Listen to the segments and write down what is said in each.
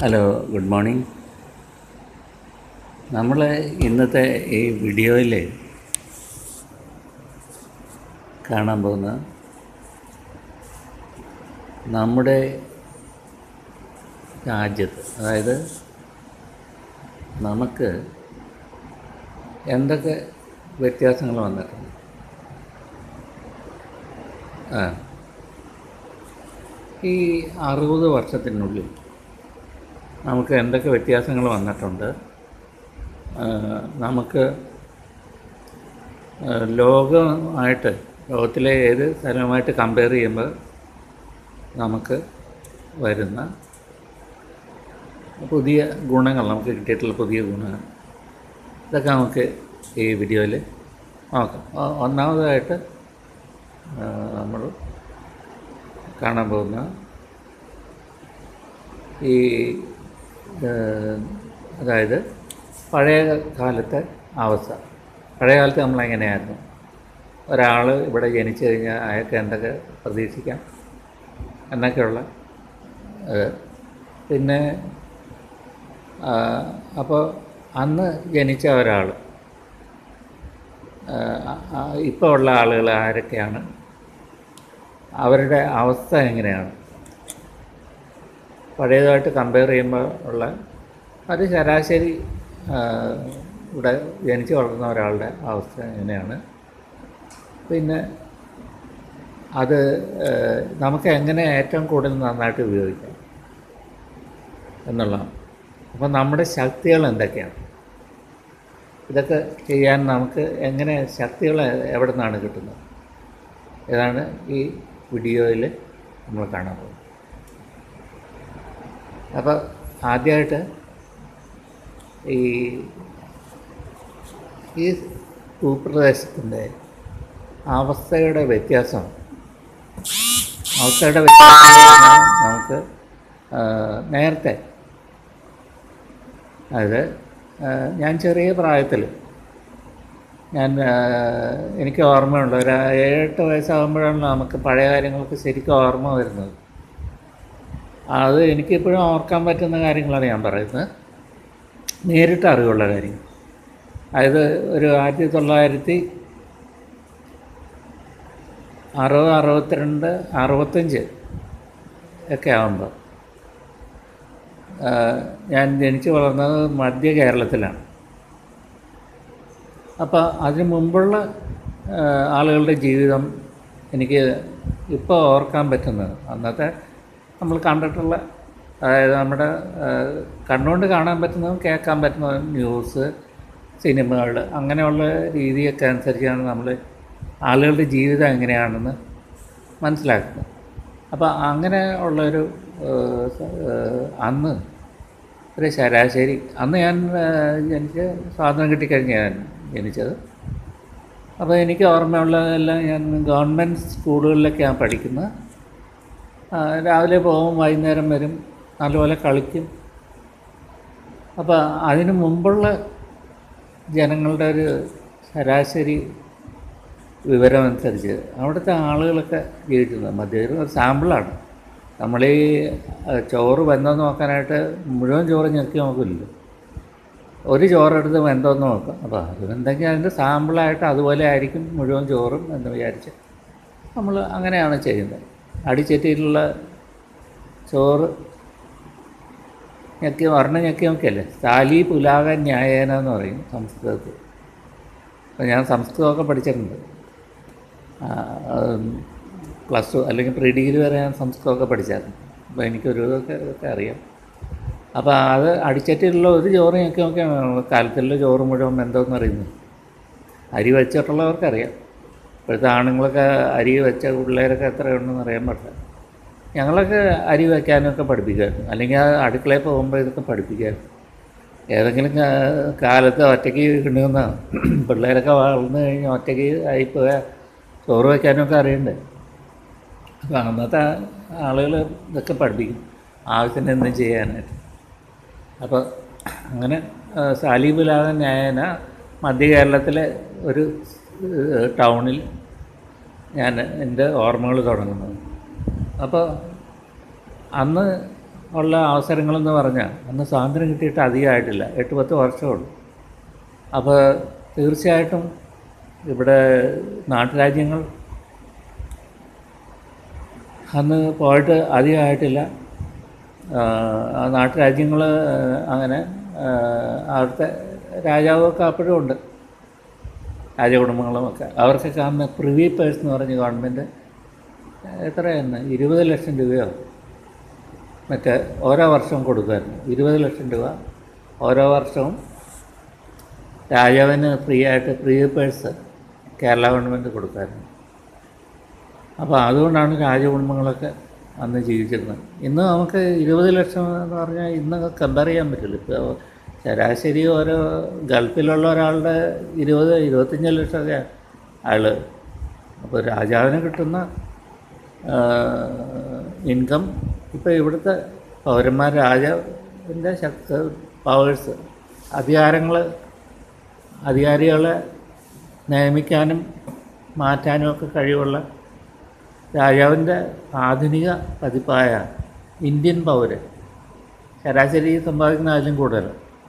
Hello good morning നമ്മൾ ഇന്നത്തെ ഈ വീഡിയോയിൽ കാണാൻ പോകുന്ന നമ്മുടെ രാജ്യത്ത് അതായത് നമുക്ക് എന്തൊക്കെ വ്യത്യാസങ്ങൾ വന്നിട്ടുണ്ട് ആ ഈ അറുപത് വർഷത്തിനുള്ളിൽ നമുക്ക് എന്തൊക്കെ വ്യത്യാസങ്ങൾ വന്നിട്ടുണ്ട് ആ, നമുക്ക് ആ, ലോകമായിട്ട് ലോകത്തിലെ ഏത് സ്ഥലവുമായിട്ട് കമ്പയർ ചെയ്യുമ്പോൾ നമുക്ക് വരുന്ന പുതിയ ഗുണങ്ങൾ നമുക്ക് കിട്ടിയിട്ടുള്ള പുതിയ ഗുണങ്ങൾ ഇതൊക്കെ നമുക്ക് ഈ വീഡിയോയിൽ നോക്കാം ഒ- ഒന്നാമതായിട്ട് നമ്മൾ കാണാൻ പോകുന്ന ഈ ഏഹ്, അതായത് പഴയ കാലത്തെ അവസ്ഥ പഴയ കാലത്ത് നമ്മളെങ്ങനെയായിരുന്നു ഒരാൾ ഇവിടെ ജനിച്ചു കഴിഞ്ഞാൽ അയാൾക്ക് എന്തൊക്കെ പ്രതീക്ഷിക്കാം എന്നൊക്കെയുള്ള ഇത് പിന്നെ അപ്പോൾ അന്ന് ജനിച്ച ഒരാൾ ഇപ്പോൾ ഉള്ള ആളുകൾ ആരൊക്കെയാണ് അവരുടെ അവസ്ഥ എങ്ങനെയാണ് പഴയതായിട്ട് കമ്പയർ ചെയ്യുമ്പോൾ ഉള്ള ഒരു ശരാശരി ആ, ഇവിടെ ജനിച്ച് വളർന്ന ഒരാളുടെ അവസ്ഥ എങ്ങനെയാണ് പിന്നെ അത് ആ, നമുക്ക് എങ്ങനെ ഏറ്റവും കൂടുതൽ നന്നായിട്ട് ഉപയോഗിക്കാം എന്നുള്ളതാണ് അപ്പം നമ്മുടെ ശക്തികൾ എന്തൊക്കെയാണ് ഇതൊക്കെ ചെയ്യാൻ നമുക്ക് എങ്ങനെ ശക്തികൾ എവിടെ നിന്നാണ് കിട്ടുന്നത് ഇതാണ് ഈ വീഡിയോയിൽ നമ്മൾ കാണാൻ പോകുന്നത് അപ്പോൾ ആദ്യമായിട്ട് ഈ ഈ ഭൂപ്രദേശത്തിൻ്റെ അവസ്ഥയുടെ വ്യത്യാസം അവസ്ഥയുടെ വ്യത്യാസം എന്ന് പറഞ്ഞാൽ നമുക്ക് ആ, നേരത്തെ അതായത് ആ, ഞാൻ ചെറിയ പ്രായത്തിൽ ഞാൻ ആ, എനിക്ക് ഓർമ്മയുണ്ട് ഒരു ഏഴെട്ട് വയസ്സാകുമ്പോഴാണ് നമുക്ക് പഴയ കാര്യങ്ങൾക്ക് ശരിക്കും ഓർമ്മ വരുന്നത് അത് എനിക്കിപ്പോഴും ഓർക്കാൻ പറ്റുന്ന കാര്യങ്ങളാണ് ഞാൻ പറയുന്നത് നേരിട്ട് അറിവുള്ള കാര്യം അതായത് ഒരു ആയിരത്തി തൊള്ളായിരത്തി അറുപത് അറുപത്തിരണ്ട് അറുപത്തഞ്ച് ഒക്കെ ആകുമ്പോൾ ഞാൻ ജനിച്ചു വളർന്നത് മധ്യ കേരളത്തിലാണ് അപ്പോൾ അതിന് മുമ്പുള്ള ആ, ആളുകളുടെ ജീവിതം എനിക്ക് ഇപ്പോൾ ഓർക്കാൻ പറ്റുന്നത് അന്നത്തെ നമ്മൾ കണ്ടിട്ടുള്ള അതായത് നമ്മുടെ ആ, കണ്ണുകൊണ്ട് കാണാൻ പറ്റുന്നതും കേൾക്കാൻ പറ്റുന്നതും ന്യൂസ് സിനിമകൾ അങ്ങനെയുള്ള രീതിയൊക്കെ അനുസരിച്ചാണ് നമ്മൾ ആളുകളുടെ ജീവിതം എങ്ങനെയാണെന്ന് മനസ്സിലാക്കുന്നത് അപ്പോൾ അങ്ങനെ ഉള്ളൊരു ആ, സ- ആ, അന്ന് ഒരു ശരാശരി അന്ന് ഞാൻ ആ, ജനിച്ച് സ്വാതന്ത്ര്യം കിട്ടിക്കഴിഞ്ഞ് ഞാൻ ജനിച്ചത് അപ്പോൾ എനിക്ക് ഓർമ്മയുള്ളതെല്ലാം ഞാൻ ഗവൺമെൻറ് സ്കൂളുകളിലൊക്കെയാണ് പഠിക്കുന്നത് ആ, രാവിലെ പോകും വൈകുന്നേരം വരും നല്ലപോലെ കളിക്കും അപ്പോൾ അതിന് മുമ്പുള്ള ജനങ്ങളുടെ ഒരു ശരാശരി വിവരമനുസരിച്ച് അവിടുത്തെ ആളുകളൊക്കെ ജീവിക്കുന്നത് മധ്യ ഒരു സാമ്പിളാണ് നമ്മൾ ഈ ആ, ചോറ് വെന്തോന്ന് നോക്കാനായിട്ട് മുഴുവൻ ചോറ് ഞെക്കി നോക്കില്ലല്ലോ ഒരു ചോറെടുത്ത് വെന്തോന്ന് നോക്കാം അപ്പോൾ അത് വെന്തെങ്കിൽ അതിൻ്റെ സാമ്പിളായിട്ട് അതുപോലെ ആയിരിക്കും മുഴുവൻ ചോറും എന്ന് വിചാരിച്ച് നമ്മൾ അങ്ങനെയാണ് ചെയ്യുന്നത് അടിച്ചെറ്റിയിട്ടുള്ള ചോറ് ഞെക്കി ഒരെണ്ണം ഞെക്കി നോക്കിയല്ലേ താലി പുലാക ന്യായേന എന്ന് പറയും സംസ്കൃതത്തിൽ അപ്പോൾ ഞാൻ സംസ്കൃതമൊക്കെ പഠിച്ചിട്ടുണ്ട് പ്ലസ് ടു അല്ലെങ്കിൽ പ്രീ ഡിഗ്രി വരെ ഞാൻ സംസ്കൃതമൊക്കെ പഠിച്ചായിരുന്നു അപ്പോൾ എനിക്കൊരു ഇതൊക്കെ ഇതൊക്കെ അറിയാം അപ്പോൾ അത് അടിച്ചറ്റിലുള്ള ഒരു ചോറ് ഞെക്കി നോക്കിയാണ് കാലത്തിലുള്ള ചോറ് മുഴുവൻ എന്തോന്ന് അറിയുന്നത് അരി വെച്ചിട്ടുള്ളവർക്കറിയാം ഇപ്പോഴത്തെ ആണുങ്ങളൊക്കെ അരി വെച്ച പിള്ളേരൊക്കെ എത്ര ഉണ്ടെന്ന് അറിയാൻ പറ്റില്ല ഞങ്ങളൊക്കെ അരി വയ്ക്കാനൊക്കെ പഠിപ്പിക്കുമായിരുന്നു അല്ലെങ്കിൽ ആ അടുക്കളയിൽ പോകുമ്പോൾ ഇതൊക്കെ പഠിപ്പിക്കുമായിരുന്നു ഏതെങ്കിലും കാ- കാലത്ത് ഒറ്റയ്ക്ക് കിട്ടുന്ന പിള്ളേരൊക്കെ വളർന്നു കഴിഞ്ഞ് ഒറ്റയ്ക്ക് ആയിപ്പോയ ചോറ് വയ്ക്കാനൊക്കെ അറിയണ്ടേ അപ്പോൾ അന്നത്തെ ആളുകൾ ഇതൊക്കെ പഠിപ്പിക്കും ആവശ്യത്തിന് എന്തും ചെയ്യാനായിട്ട് അപ്പോൾ അങ്ങനെ ആ, സാലിബുലാദ ന്യായന മധ്യ കേരളത്തിലെ ഒരു ഏഹ്, ടൗണിൽ ഞാൻ എൻ്റെ ഓർമ്മകൾ തുടങ്ങുന്നത് അപ്പോൾ അന്ന് ഉള്ള അവസരങ്ങളെന്ന് പറഞ്ഞാൽ അന്ന് സ്വാതന്ത്ര്യം കിട്ടിയിട്ട് അധികമായിട്ടില്ല എട്ട് പത്ത് വർഷമുള്ളൂ അപ്പോൾ തീർച്ചയായിട്ടും ഇവിടെ നാട്ടുരാജ്യങ്ങൾ അന്ന് പോയിട്ട് അധികമായിട്ടില്ല ആ നാട്ടുരാജ്യങ്ങൾ അങ്ങനെ ആ, അവിടുത്തെ രാജാവൊക്കെ അപ്പോഴും ഉണ്ട് രാജകുടുംബങ്ങളുമൊക്കെ അവർക്കൊക്കെ അന്ന് പ്രിവി പേഴ്സ് എന്ന് പറഞ്ഞ് ഗവൺമെൻറ് എത്രയായിരുന്നു ഇരുപത് ലക്ഷം രൂപയോ മറ്റേ ഓരോ വർഷവും കൊടുക്കുമായിരുന്നു ഇരുപത് ലക്ഷം രൂപ ഓരോ വർഷവും രാജാവിന് ഫ്രീ ആയിട്ട് പ്രീ പേഴ്സ് കേരള ഗവൺമെൻറ് കൊടുക്കുമായിരുന്നു അപ്പോൾ അതുകൊണ്ടാണ് രാജകുടുംബങ്ങളൊക്കെ അന്ന് ജീവിച്ചിരുന്നത് ഇന്ന് നമുക്ക് ഇരുപത് ലക്ഷം എന്ന് പറഞ്ഞാൽ ഇന്ന് കമ്പയർ ചെയ്യാൻ പറ്റില്ല ഇപ്പോൾ ശരാശരി ഓരോ ഗൾഫിലുള്ള ഒരാളുടെ ഇരുപത് ഇരുപത്തഞ്ച് ലക്ഷമൊക്കെ ആൾ അപ്പോൾ രാജാവിന് കിട്ടുന്ന ഇൻകം ഇപ്പോൾ ഇവിടുത്തെ പൗരന്മാർ രാജാവിൻ്റെ ശക്തി പവേഴ്സ് അധികാരങ്ങൾ അധികാരികളെ നിയമിക്കാനും മാറ്റാനും ഒക്കെ കഴിവുള്ള രാജാവിൻ്റെ ആധുനിക പതിപ്പായ ഇന്ത്യൻ പൗരൻ ശരാശരി സമ്പാദിക്കുന്ന അതിലും കൂടുതൽ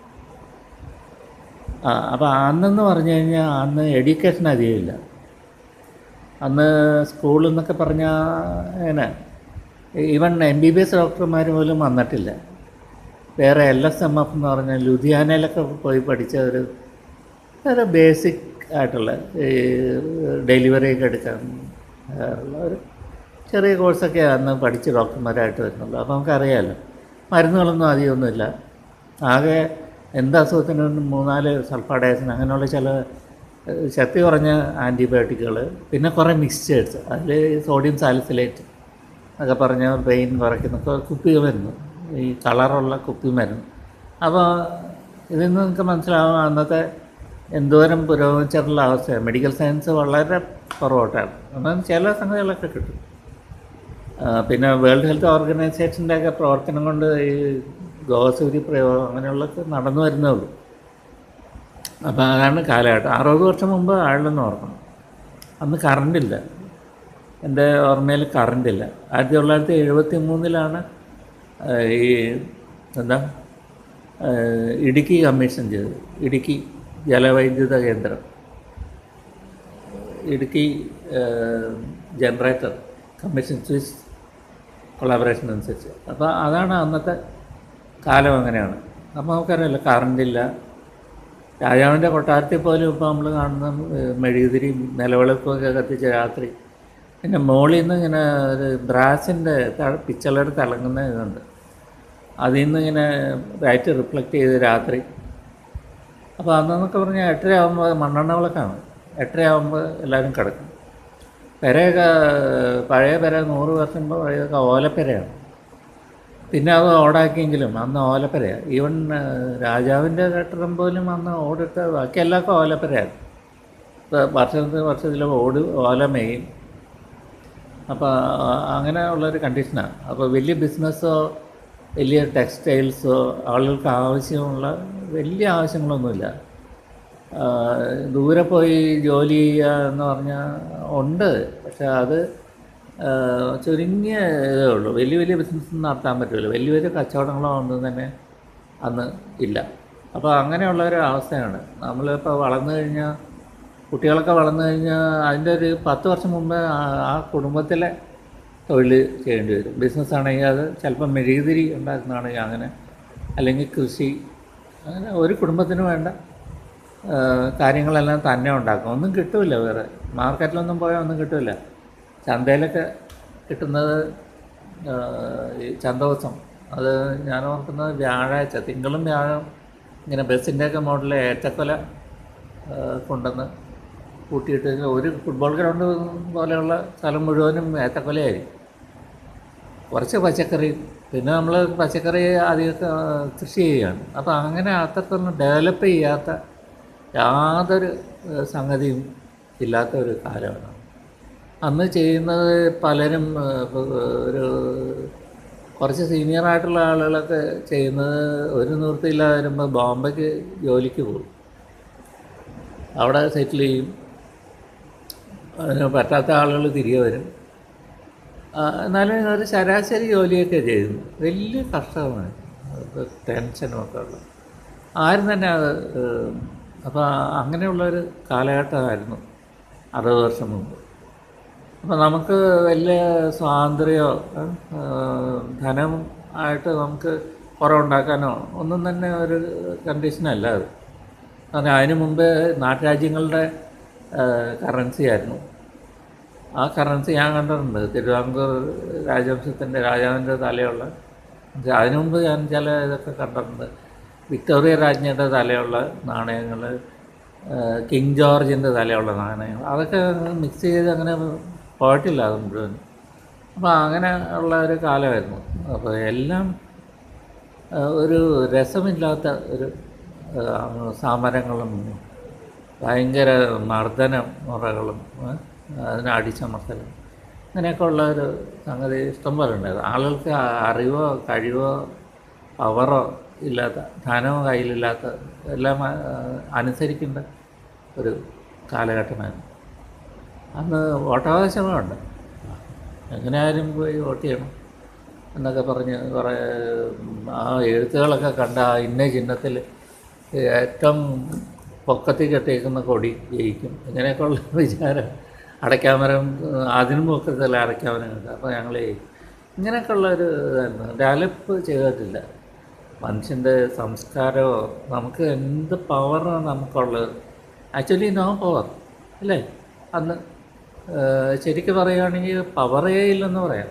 ആ അപ്പോൾ അന്നെന്ന് പറഞ്ഞു കഴിഞ്ഞാൽ അന്ന് എഡ്യൂക്കേഷൻ അധികമില്ല അന്ന് സ്കൂളിൽ നിന്നൊക്കെ പറഞ്ഞാൽ അങ്ങനെ even M B B S ഡോക്ടർമാർ പോലും വന്നിട്ടില്ല വേറെ എൽ എസ് എം എഫ് എന്ന് പറഞ്ഞാൽ ലുധിയാനയിലൊക്കെ പോയി പഠിച്ച ഒരു ഒരു ബേസിക് ആയിട്ടുള്ള ഈ ഡെലിവറി ഒക്കെ എടുക്കാൻ ഉള്ള ഒരു ചെറിയ കോഴ്സൊക്കെ അന്ന് പഠിച്ച് ഡോക്ടർമാരായിട്ട് വരുന്നുള്ളൂ അപ്പോൾ നമുക്കറിയാമല്ലോ മരുന്നുകളൊന്നും അധികമൊന്നുമില്ല ആകെ എന്ത് അസുഖത്തിനും മൂന്നാല് സൾഫാഡയസിൻ അങ്ങനെയുള്ള ചില ഏഹ്, ശക്തി കുറഞ്ഞ ആൻറ്റിബയോട്ടിക്കുകൾ പിന്നെ കുറേ മിക്സ്ചേഴ്സ് അതിൽ സോഡിയം സാലിസിലേറ്റ് ഒക്കെ പറഞ്ഞ പെയിൻ കുറയ്ക്കുന്ന കൊ- കുപ്പി മരുന്ന് ഈ കളറുള്ള കുപ്പി മരുന്ന് അപ്പോൾ ഇതിൽ നിന്ന് നിങ്ങൾക്ക് മനസ്സിലാവും അന്നത്തെ എന്തോരം പുരോഗമിച്ചിട്ടുള്ള അവസ്ഥയാണ് മെഡിക്കൽ സയൻസ് വളരെ പുറകോട്ടാണ് എന്നാൽ ചില സംഗതികളൊക്കെ കിട്ടും ആ, പിന്നെ വേൾഡ് ഹെൽത്ത് ഓർഗനൈസേഷൻ്റെ ഒക്കെ പ്രവർത്തനം കൊണ്ട് ഈ ഗോസൂരി പ്രയോഗം അങ്ങനെയുള്ളതൊക്കെ നടന്നു വരുന്നേ ഉള്ളൂ അപ്പോൾ അതാണ് കാലഘട്ടം അറുപത് വർഷം മുമ്പ് ആളിലെന്ന് ഓർക്കണം അന്ന് കറണ്ടില്ല എൻ്റെ ഓർമ്മയിൽ കറണ്ടില്ല ആയിരത്തി തൊള്ളായിരത്തി എഴുപത്തി മൂന്നിലാണ് ഈ എന്താ ആ, ഇടുക്കി കമ്മീഷൻ ചെയ്തത് ഇടുക്കി ജലവൈദ്യുത കേന്ദ്രം Idukki generator commission Swiss collaboration അനുസരിച്ച് അപ്പോൾ അതാണ് അന്നത്തെ കാലം അങ്ങനെയാണ് അപ്പോൾ നമുക്കറിയാമല്ലോ കറണ്ടില്ല രാജാവിൻ്റെ കൊട്ടാരത്തിൽ പോലും ഇപ്പോൾ നമ്മൾ കാണുന്ന ഏഹ്, മെഴുകുതിരി നിലവിളക്കൊക്കെ കത്തിച്ച രാത്രി പിന്നെ മുകളിൽ നിന്ന് ഇങ്ങനെ ഒരു ബ്രാസിൻ്റെ പിച്ചളയുടെ തിളങ്ങുന്ന ഇതുണ്ട് അതിൽ നിന്ന് ഇങ്ങനെ ലൈറ്റ് റിഫ്ലക്റ്റ് ചെയ്ത് രാത്രി അപ്പോൾ അന്നെന്നൊക്കെ പറഞ്ഞാൽ എട്ടര ആകുമ്പോൾ മണ്ണെണ്ണ വിളക്കാണ് എട്ടര ആകുമ്പോൾ എല്ലാവരും കിടക്കും പെരയൊക്കെ പഴയ പെര നൂറ് വർഷം മുമ്പ് പഴയതൊക്കെ ഓലപ്പെരയാണ് പിന്നെ അത് ഓടാക്കിയെങ്കിലും അന്ന് ഓലപ്പെരയാണ് ഈവൻ രാജാവിൻ്റെ കെട്ടിടം പോലും അന്ന് ഓടിട്ട ബാക്കി എല്ലാവർക്കും ഓലപ്പെരയാണ് ഇപ്പോൾ വർഷത്തിൽ വർഷത്തിൽ ഓട് ഓല മെയ്യും അപ്പോൾ അങ്ങനെ ഉള്ളൊരു കണ്ടീഷനാണ് അപ്പോൾ വലിയ ബിസിനസ്സോ വലിയ ടെക്സ്റ്റൈൽസോ ആളുകൾക്ക് ആവശ്യമുള്ള വലിയ ആവശ്യങ്ങളൊന്നുമില്ല ആ, ദൂരെ പോയി ജോലി ചെയ്യുക എന്ന് പറഞ്ഞാൽ ഉണ്ട് പക്ഷെ അത് ആ, ചുരുങ്ങിയ ഇതേ ഉള്ളൂ വലിയ വലിയ ബിസിനസ് നടത്താൻ പറ്റില്ല വലിയ വലിയ കച്ചവടങ്ങളോ ഒന്നും തന്നെ അന്ന് ഇല്ല അപ്പോൾ അങ്ങനെയുള്ള ഒരു അവസ്ഥയാണ് നമ്മളിപ്പോൾ വളർന്നു കഴിഞ്ഞാൽ കുട്ടികളൊക്കെ വളർന്നു കഴിഞ്ഞാൽ അതിൻ്റെ ഒരു പത്ത് വർഷം മുമ്പ് ആ- ആ കുടുംബത്തിലെ തൊഴിൽ ചെയ്യേണ്ടി വരും ബിസിനസ് ആണെങ്കിൽ അത് ചിലപ്പോൾ മെഴുകുതിരി ഉണ്ടാക്കുന്നതാണെങ്കിൽ അങ്ങനെ അല്ലെങ്കിൽ കൃഷി അങ്ങനെ ഒരു കുടുംബത്തിന് വേണ്ട ആ, കാര്യങ്ങളെല്ലാം തന്നെ ഉണ്ടാക്കും ഒന്നും കിട്ടില്ല വേറെ മാർക്കറ്റിലൊന്നും പോയാൽ ഒന്നും കിട്ടില്ല ചന്തയിലൊക്കെ കിട്ടുന്നത് ആ, ഈ ചന്തവസം അത് ഞാൻ ഓർക്കുന്നത് വ്യാഴാഴ്ച തിങ്കളും വ്യാഴം ഇങ്ങനെ ബസ്സിൻ്റെയൊക്കെ മോഡലിൽ ഏത്തക്കൊല ആ, കൊണ്ടുവന്ന് കൂട്ടിയിട്ട് ഒരു ഫുട്ബോൾ ഗ്രൗണ്ട് പോലെയുള്ള സ്ഥലം മുഴുവനും ഏത്തക്കൊലയായിരിക്കും കുറച്ച് പച്ചക്കറി പിന്നെ നമ്മൾ പച്ചക്കറി അധികം ആ, കൃഷി ചെയ്യുകയാണ് അപ്പോൾ അങ്ങനെ അത്രത്തൊന്നും ഡെവലപ്പ് ചെയ്യാത്ത യാതൊരു ആ, സംഗതിയും ഇല്ലാത്ത ഒരു കാലമാണ് അന്ന് ചെയ്യുന്നത് പലരും ആ, ഇപ്പൊ ഒരു കുറച്ച് സീനിയർ ആയിട്ടുള്ള ആളുകളൊക്കെ ചെയ്യുന്നത് ഒരു നിവൃത്തിയില്ലാതെ വരുമ്പോൾ ബോംബെക്ക് ജോലിക്ക് പോകും അവിടെ സെറ്റിൽ ചെയ്യും അതിന് പറ്റാത്ത ആളുകൾ തിരികെ വരും ആ, എന്നാലും ഒരു ശരാശരി ജോലിയൊക്കെ ചെയ്യുന്നു വലിയ കഷ്ടമാണ് അത് ടെൻഷനും ഒക്കെ ഉള്ള ആരും തന്നെ അത് അപ്പോൾ അങ്ങനെയുള്ളൊരു കാലഘട്ടമായിരുന്നു അറുപത് വർഷം മുമ്പ് അപ്പോൾ നമുക്ക് വലിയ സ്വാതന്ത്ര്യമോ ഏഹ്, ധനം ആയിട്ട് നമുക്ക് കുറവുണ്ടാക്കാനോ ഒന്നും തന്നെ ഒരു കണ്ടീഷനല്ല അത് കാരണം അതിന് മുമ്പ് നാട്ടുരാജ്യങ്ങളുടെ കറൻസി ആയിരുന്നു ആ കറൻസി ഞാൻ കണ്ടിട്ടുണ്ട് തിരുവിതാംകൂർ രാജവംശത്തിൻ്റെ രാജാവിൻ്റെ തലയുള്ള അതിനു മുമ്പ് ഞാൻ ചില ഇതൊക്കെ കണ്ടിട്ടുണ്ട് വിക്ടോറിയ രാജ്ഞിയുടെ തലയുള്ള നാണയങ്ങൾ കിങ് ജോർജിൻ്റെ തലയുള്ള നാണയങ്ങൾ അതൊക്കെ മിക്സ് ചെയ്ത് അങ്ങനെ പോയിട്ടില്ല അത് മുഴുവൻ അപ്പോൾ അങ്ങനെ ഉള്ള ഒരു കാലമായിരുന്നു അപ്പോൾ എല്ലാം ആ, ഒരു രസമില്ലാത്ത ഒരു ആ, സമരങ്ങളും ഭയങ്കര മർദ്ദന മുറകളും ആ, അതിനെ അടിച്ചമർത്തലും അങ്ങനെയൊക്കെ ഉള്ള ഒരു സംഗതി ഇഷ്ടം പോലെ ഉണ്ടായിരുന്നു ആളുകൾക്ക് അറിവോ കഴിവോ പവറോ ഇല്ലാത്ത ധനമോ കയ്യിലില്ലാത്ത എല്ലാം ആ, അനുസരിക്കേണ്ട ഒരു കാലഘട്ടമായിരുന്നു അന്ന് വോട്ടവകാശമുണ്ട് എങ്ങനെയായാലും പോയി വോട്ട് ചെയ്യണം എന്നൊക്കെ പറഞ്ഞ് കുറേ ആ എഴുത്തുകളൊക്കെ കണ്ട ആ ഇന്ന ചിഹ്നത്തിൽ ഏറ്റവും പൊക്കത്തിൽ കെട്ടിയേക്കുന്ന കൊടി ജയിക്കും ഇങ്ങനെയൊക്കെയുള്ള വിചാരം അടയ്ക്കാമരം അതിനും പൊക്കത്തില്ല അടയ്ക്കാമരം കിട്ടുക അപ്പോൾ ഞങ്ങൾ ജയിക്കും ഇങ്ങനെയൊക്കെയുള്ള ഒരു ഇതായിരുന്നു ഡെവലപ്പ് ചെയ്തിട്ടില്ല മനുഷ്യൻ്റെ സംസ്കാരമോ നമുക്ക് എന്ത് പവറാണ് നമുക്കുള്ളത് ആക്ച്വലി നോ പവർ അല്ലേ അന്ന് ഏഹ് ശരിക്കും പറയുകയാണെങ്കിൽ പവറേ ഇല്ലെന്ന് പറയാം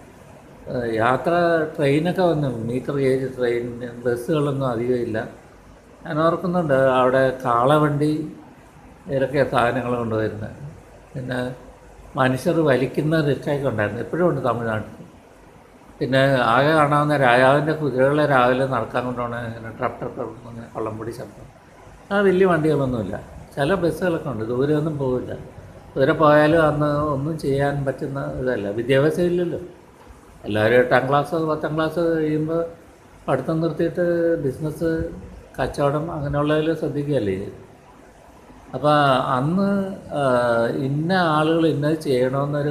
ഏഹ് യാത്ര ട്രെയിനൊക്കെ വന്നു മീറ്റർ ഗേജ് ട്രെയിൻ ബസ്സുകളൊന്നും അധികം ഇല്ല ഞാൻ ഓർക്കുന്നുണ്ട് അവിടെ കാളവണ്ടി ഇതൊക്കെ സാധനങ്ങൾ കൊണ്ടുവരുന്നത് പിന്നെ മനുഷ്യർ വലിക്കുന്ന റിക്ഷയൊക്കെ ഉണ്ടായിരുന്നു ഇപ്പോഴും ഉണ്ട് തമിഴ്നാട്ടിൽ പിന്നെ ആകെ കാണാവുന്ന രാജാവിൻ്റെ കുതിരകളെ രാവിലെ നടക്കാൻ കൊണ്ടുപോകണ ഇങ്ങനെ ട്രപ്പ് ട്രപ്പ് ട്രപ്പ് ഇങ്ങനെ കൊള്ളംപൊടി ശബ്ദം ആ വലിയ വണ്ടികളൊന്നുമില്ല ചില ബസ്സുകളൊക്കെ ഉണ്ട് ദൂരെയൊന്നും പോകില്ല ദൂരെ പോയാലും അന്ന് ഒന്നും ചെയ്യാൻ പറ്റുന്ന ഇതല്ല വിദ്യാഭ്യാസം ഇല്ലല്ലോ എല്ലാവരും എട്ടാം ക്ലാസ് പത്താം ക്ലാസ് കഴിയുമ്പോൾ പഠിത്തം നിർത്തിയിട്ട് ബിസിനസ് കച്ചവടം അങ്ങനെയുള്ളതിൽ ശ്രദ്ധിക്കുകയല്ലേ ചെയ്തത്. അപ്പോൾ അന്ന് ആ, ഇന്ന ആളുകൾ ഇന്നത് ചെയ്യണമെന്നൊരു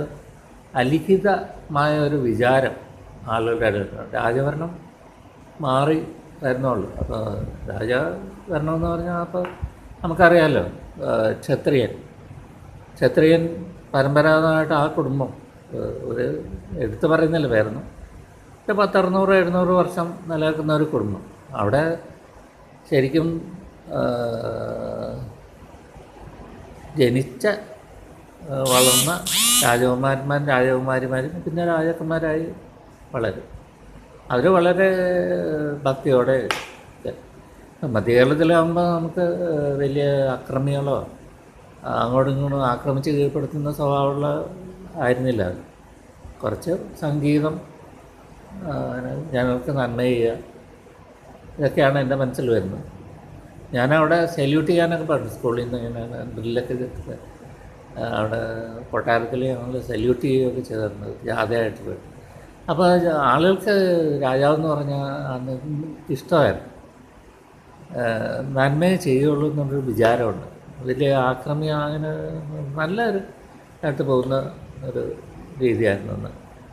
അലിഖിതമായ ഒരു വിചാരം ആളുകളുടെ ഇടയിൽ രാജഭരണം മാറി വരുന്നുള്ളൂ അപ്പോൾ രാജഭരണം എന്ന് പറഞ്ഞാൽ അപ്പോൾ നമുക്കറിയാമല്ലോ ആ, ക്ഷത്രിയൻ ക്ഷത്രിയൻ പരമ്പരാഗതമായിട്ട് ആ കുടുംബം ഏഹ്, ഒരു എടുത്തു പറയുന്നില്ല പേരൊന്നും ഒരു പത്തറുന്നൂറ് എഴുന്നൂറ് വർഷം നിലനിൽക്കുന്ന ഒരു കുടുംബം അവിടെ ശരിക്കും ഏഹ്, ജനിച്ച ഏഹ്, വളർന്ന രാജകുമാരന്മാരും രാജകുമാരിമാരും പിന്നെ രാജാക്കന്മാരായി വളരും അവർ വളരെ ഭക്തിയോടെ ഒക്കെ. മധ്യകേരളത്തിലാകുമ്പോൾ നമുക്ക് ഏഹ്, വലിയ അക്രമികളോ ആ, അങ്ങോട്ടും ഇങ്ങോട്ടും ആക്രമിച്ച് കീഴ്പ്പെടുത്തുന്ന സ്വഭാവമുള്ള ആയിരുന്നില്ല അത് കുറച്ച് സംഗീതം ആ, ഞങ്ങൾക്ക് നന്മ ചെയ്യുക ഇതൊക്കെയാണ് എൻ്റെ മനസ്സിൽ വരുന്നത് ഞാനവിടെ സല്യൂട്ട് ചെയ്യാനൊക്കെ പറഞ്ഞു സ്കൂളിൽ നിന്ന് ഇങ്ങനെ ഡ്രില്ലൊക്കെ ചെയ്തിട്ട് ആ, അവിടെ കൊട്ടാരത്തിൽ ഞങ്ങൾ സല്യൂട്ട് ചെയ്യുകയൊക്കെ ചെയ്തിട്ടുണ്ട് ജാഥയായിട്ട് പോയി അപ്പോൾ ആളുകൾക്ക് രാജാവെന്ന് പറഞ്ഞാൽ അന്ന് ഇഷ്ടമായിരുന്നു ഏഹ് നന്മയെ ചെയ്യുള്ളൂ എന്നുള്ളൊരു വിചാരമുണ്ട് വലിയ ആക്രമി അങ്ങനെ നല്ലൊരു ആയിട്ട് പോകുന്ന ഒരു രീതിയായിരുന്നു അന്ന്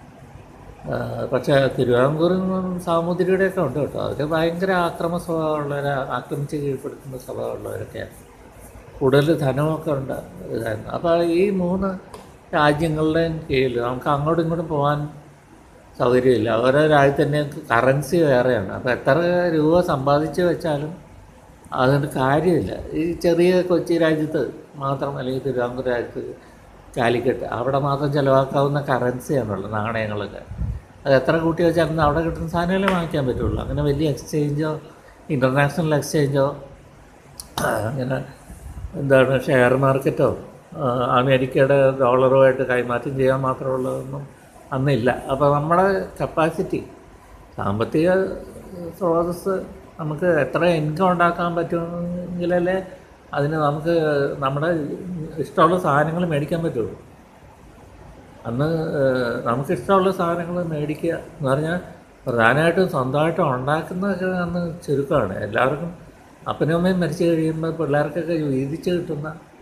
ഏഹ് പക്ഷേ തിരുവിതാംകൂറിൽ നിന്നും സാമൂതിരിയുടെയൊക്കെ ഉണ്ട് കേട്ടോ അവർ ഭയങ്കര ആക്രമ സ്വഭാവമുള്ളവർ ആക്രമിച്ച് കീഴ്പ്പെടുത്തുന്ന സ്വഭാവമുള്ളവരൊക്കെയാണ് കൂടുതൽ ധനമൊക്കെ ഉണ്ട് ഇതായിരുന്നു അപ്പോൾ ഈ മൂന്ന് രാജ്യങ്ങളുടെയും കീഴിൽ നമുക്ക് അങ്ങോട്ടും ഇങ്ങോട്ടും പോകാൻ സൗകര്യമില്ല ഓരോ രാജ്യത്തിൻ്റെ കറൻസി വേറെയാണ് അപ്പോൾ എത്ര രൂപ സമ്പാദിച്ച് വെച്ചാലും അതുകൊണ്ട് കാര്യമില്ല ഈ ചെറിയ കൊച്ചി രാജ്യത്ത് മാത്രം അല്ലെങ്കിൽ തിരുവിതാംകൂർ രാജ്യത്ത് കാലിക്കറ്റ് അവിടെ മാത്രം ചിലവാക്കാവുന്ന കറൻസിയാണുള്ളത് നാണയങ്ങളൊക്കെ അത് എത്ര കൂട്ടി വെച്ചാലും അവിടെ കിട്ടുന്ന സാധനങ്ങളെ വാങ്ങിക്കാൻ പറ്റുള്ളൂ അങ്ങനെ വലിയ എക്സ്ചേഞ്ചോ ഇൻ്റർനാഷണൽ എക്സ്ചേഞ്ചോ അങ്ങനെ എന്താണ് ഷെയർ മാർക്കറ്റോ ആ, അമേരിക്കയുടെ ഡോളറുമായിട്ട് കൈമാറ്റം ചെയ്യാൻ മാത്രമുള്ളതൊന്നും അന്നില്ല അപ്പോൾ നമ്മുടെ കപ്പാസിറ്റി സാമ്പത്തിക സ്രോതസ് നമുക്ക് എത്ര ഇൻകം ഉണ്ടാക്കാൻ പറ്റുമെങ്കിലല്ലേ അതിന് നമുക്ക് നമ്മുടെ ഇഷ്ടമുള്ള സാധനങ്ങൾ മേടിക്കാൻ പറ്റുള്ളൂ അന്ന് ഏഹ്, നമുക്കിഷ്ടമുള്ള സാധനങ്ങൾ മേടിക്കുക എന്ന് പറഞ്ഞാൽ പ്രധാനമായിട്ടും സ്വന്തമായിട്ട് ഉണ്ടാക്കുന്നതൊക്കെ അന്ന് ചുരുക്കമാണ് എല്ലാവർക്കും അപ്പനും അമ്മയും മരിച്ചു കഴിയുമ്പോൾ പിള്ളേർക്കൊക്കെ വീതിച്ച് കിട്ടുന്ന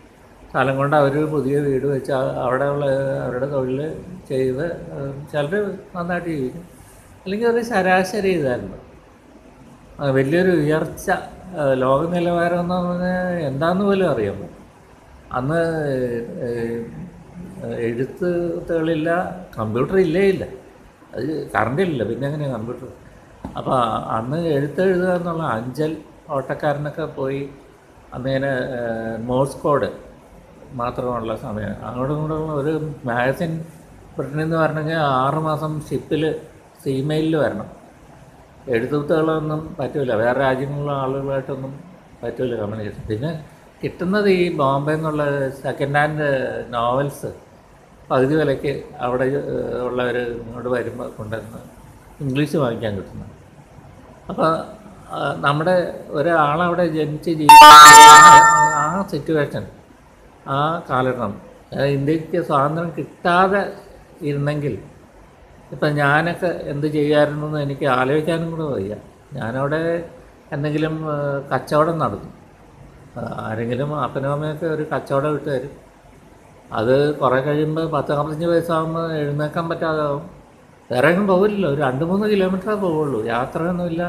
സ്ഥലം കൊണ്ട് അവർ പുതിയ വീട് വെച്ച് ആ- അവിടെയുള്ള അവരുടെ തൊഴിൽ ചെയ്ത് ചിലർ നന്നായിട്ട് ജീവിക്കും അല്ലെങ്കിൽ ഒരു ശരാശരി ഇതായിരുന്നു ആ, വലിയൊരു ഉയർച്ച ആ, ലോക നിലവാരം എന്ന് പറഞ്ഞാൽ എന്താന്ന് പോലും അറിയാമോ അന്ന് ഏഹ്, എഴുത്തുകളില്ല കമ്പ്യൂട്ടർ ഇല്ലേ ഇല്ല അത് കറണ്ട് ഇല്ല പിന്നെ എങ്ങനെയാണ് കമ്പ്യൂട്ടർ അപ്പോൾ അന്ന് എഴുത്തെഴുതുക എന്നുള്ള അഞ്ചൽ ഓട്ടക്കാരനൊക്കെ പോയി അന്നിങ്ങനെ ഏഹ്, മോഴ്സ് കോഡ് മാത്രമുള്ള സമയം അങ്ങോട്ടും ഇങ്ങോട്ടും ഒരു മാഗസിൻ ബ്രിട്ടനിൽ നിന്ന് വരണമെങ്കിൽ ആറ് മാസം ഷിപ്പിൽ സീമെയിലിൽ വരണം എഴുത്തുകളൊന്നും പറ്റില്ല വേറെ രാജ്യങ്ങളിലെ ആളുകളായിട്ടൊന്നും പറ്റില്ല കമ്മ്യൂണിക്കേഷൻ പിന്നെ കിട്ടുന്നത് ഈ ബോംബെ എന്നുള്ള സെക്കൻഡ് ഹാൻഡ് നോവൽസ് പകുതി വിലയ്ക്ക് അവിടെ ഏഹ്, ഉള്ളവർ ഇങ്ങോട്ട് വരുമ്പോൾ കൊണ്ടുവന്ന് ഇംഗ്ലീഷ് വാങ്ങിക്കാൻ കിട്ടുന്നു അപ്പോൾ നമ്മുടെ ഒരാളവിടെ ജനിച്ച് ജീവിക്കുന്ന ആ സിറ്റുവേഷൻ ആ കാലഘട്ടം അതായത് ഇന്ത്യക്ക് സ്വാതന്ത്ര്യം കിട്ടാതെ ഇരുന്നെങ്കിൽ ഇപ്പം ഞാനൊക്കെ എന്ത് ചെയ്യുമായിരുന്നു എന്ന് എനിക്ക് ആലോചിക്കാനും കൂടെ വയ്യ ഞാനവിടെ എന്തെങ്കിലും ആ, കച്ചവടം നടത്തും ആ, ആരെങ്കിലും അപ്പനും അമ്മയൊക്കെ ഒരു കച്ചവടം ഇട്ട് തരും അത് കുറേ കഴിയുമ്പോൾ പത്ത് നാൽപ്പത്തഞ്ച് വയസ്സാകുമ്പോൾ എഴുന്നേക്കാൻ പറ്റാതെ ആവും വേറെ എങ്ങും പോകില്ലല്ലോ ഒരു രണ്ട് മൂന്ന് കിലോമീറ്ററേ പോവുള്ളൂ യാത്രയൊന്നുമില്ല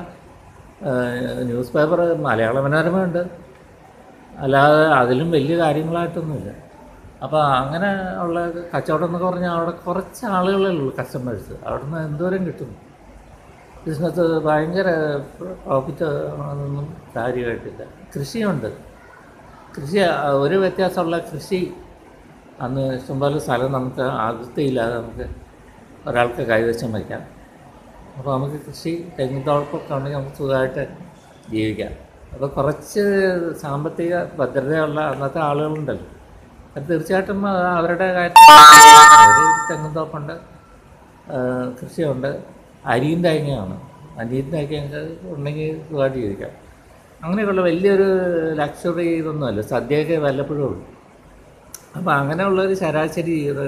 ന്യൂസ് പേപ്പർ മലയാള മനോരമയുണ്ട് അല്ലാതെ അതിലും വലിയ കാര്യങ്ങളായിട്ടൊന്നുമില്ല അപ്പോൾ അങ്ങനെ ഉള്ള കച്ചവടം എന്നൊക്കെ പറഞ്ഞാൽ അവിടെ കുറച്ച് ആളുകളേ ഉള്ളൂ കസ്റ്റമേഴ്സ് അവിടെ നിന്ന് എന്തോരം കിട്ടും ബിസിനസ് ഭയങ്കര പ്രോഫിറ്റ് ആണെന്നൊന്നും കാര്യമായിട്ടില്ല കൃഷിയുണ്ട് കൃഷി ആ, ഒരു വ്യത്യാസമുള്ള കൃഷി അന്ന് ഇഷ്ടംപോലെ സ്ഥലം നമുക്ക് അതിർത്തിയില്ലാതെ നമുക്ക് ഒരാൾക്ക് കൈവശം വയ്ക്കാം അപ്പോൾ നമുക്ക് കൃഷി തെങ്ങിൻ തോട്ടമൊക്കെ ഉണ്ടെങ്കിൽ നമുക്ക് സുഖമായിട്ട് ജീവിക്കാം അപ്പോൾ കുറച്ച് സാമ്പത്തിക ഭദ്രതയുള്ള അന്നത്തെ ആളുകളുണ്ടല്ലോ അത് തീർച്ചയായിട്ടും ആ, അവരുടെ കാര്യത്തിൽ അവർ തെങ്ങിൻ തോപ്പുണ്ട് ആ, കൃഷിയുണ്ട് അരിയും തേങ്ങയാണ് അരിയും തേങ്ങയൊക്കെ ഉണ്ടെങ്കിൽ സുഖമായിട്ട് ജീവിക്കാം അങ്ങനെയൊക്കെയുള്ള വലിയൊരു ലക്ഷറി ഇതൊന്നുമല്ല സദ്യയൊക്കെ വല്ലപ്പോഴും ഉള്ളൂ അപ്പോൾ അങ്ങനെയുള്ളൊരു ശരാശരി ഇത്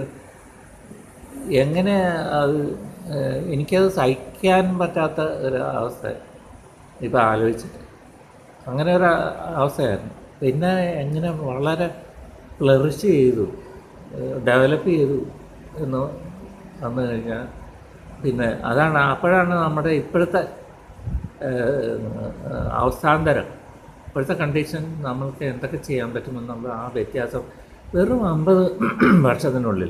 എങ്ങനെ അത് ഏഹ്, എനിക്കത് സഹിക്കാൻ പറ്റാത്ത ഒരു അവസ്ഥ ഇപ്പം ആലോചിച്ചിട്ട് അങ്ങനെ ഒരു അവസ്ഥയായിരുന്നു പിന്നെ എങ്ങനെ വളരെ ഫ്ലറിഷ് ചെയ്തു ഡെവലപ്പ് ചെയ്തു എന്ന് വന്നു കഴിഞ്ഞാൽ പിന്നെ അതാണ് അപ്പോഴാണ് നമ്മുടെ ഇപ്പോഴത്തെ ഏഹ്, അവസ്ഥാന്തരം ഇപ്പോഴത്തെ കണ്ടീഷൻ നമ്മൾക്ക് എന്തൊക്കെ ചെയ്യാൻ പറ്റുമെന്നുള്ള ആ വ്യത്യാസം വെറും അമ്പത് വർഷത്തിനുള്ളിൽ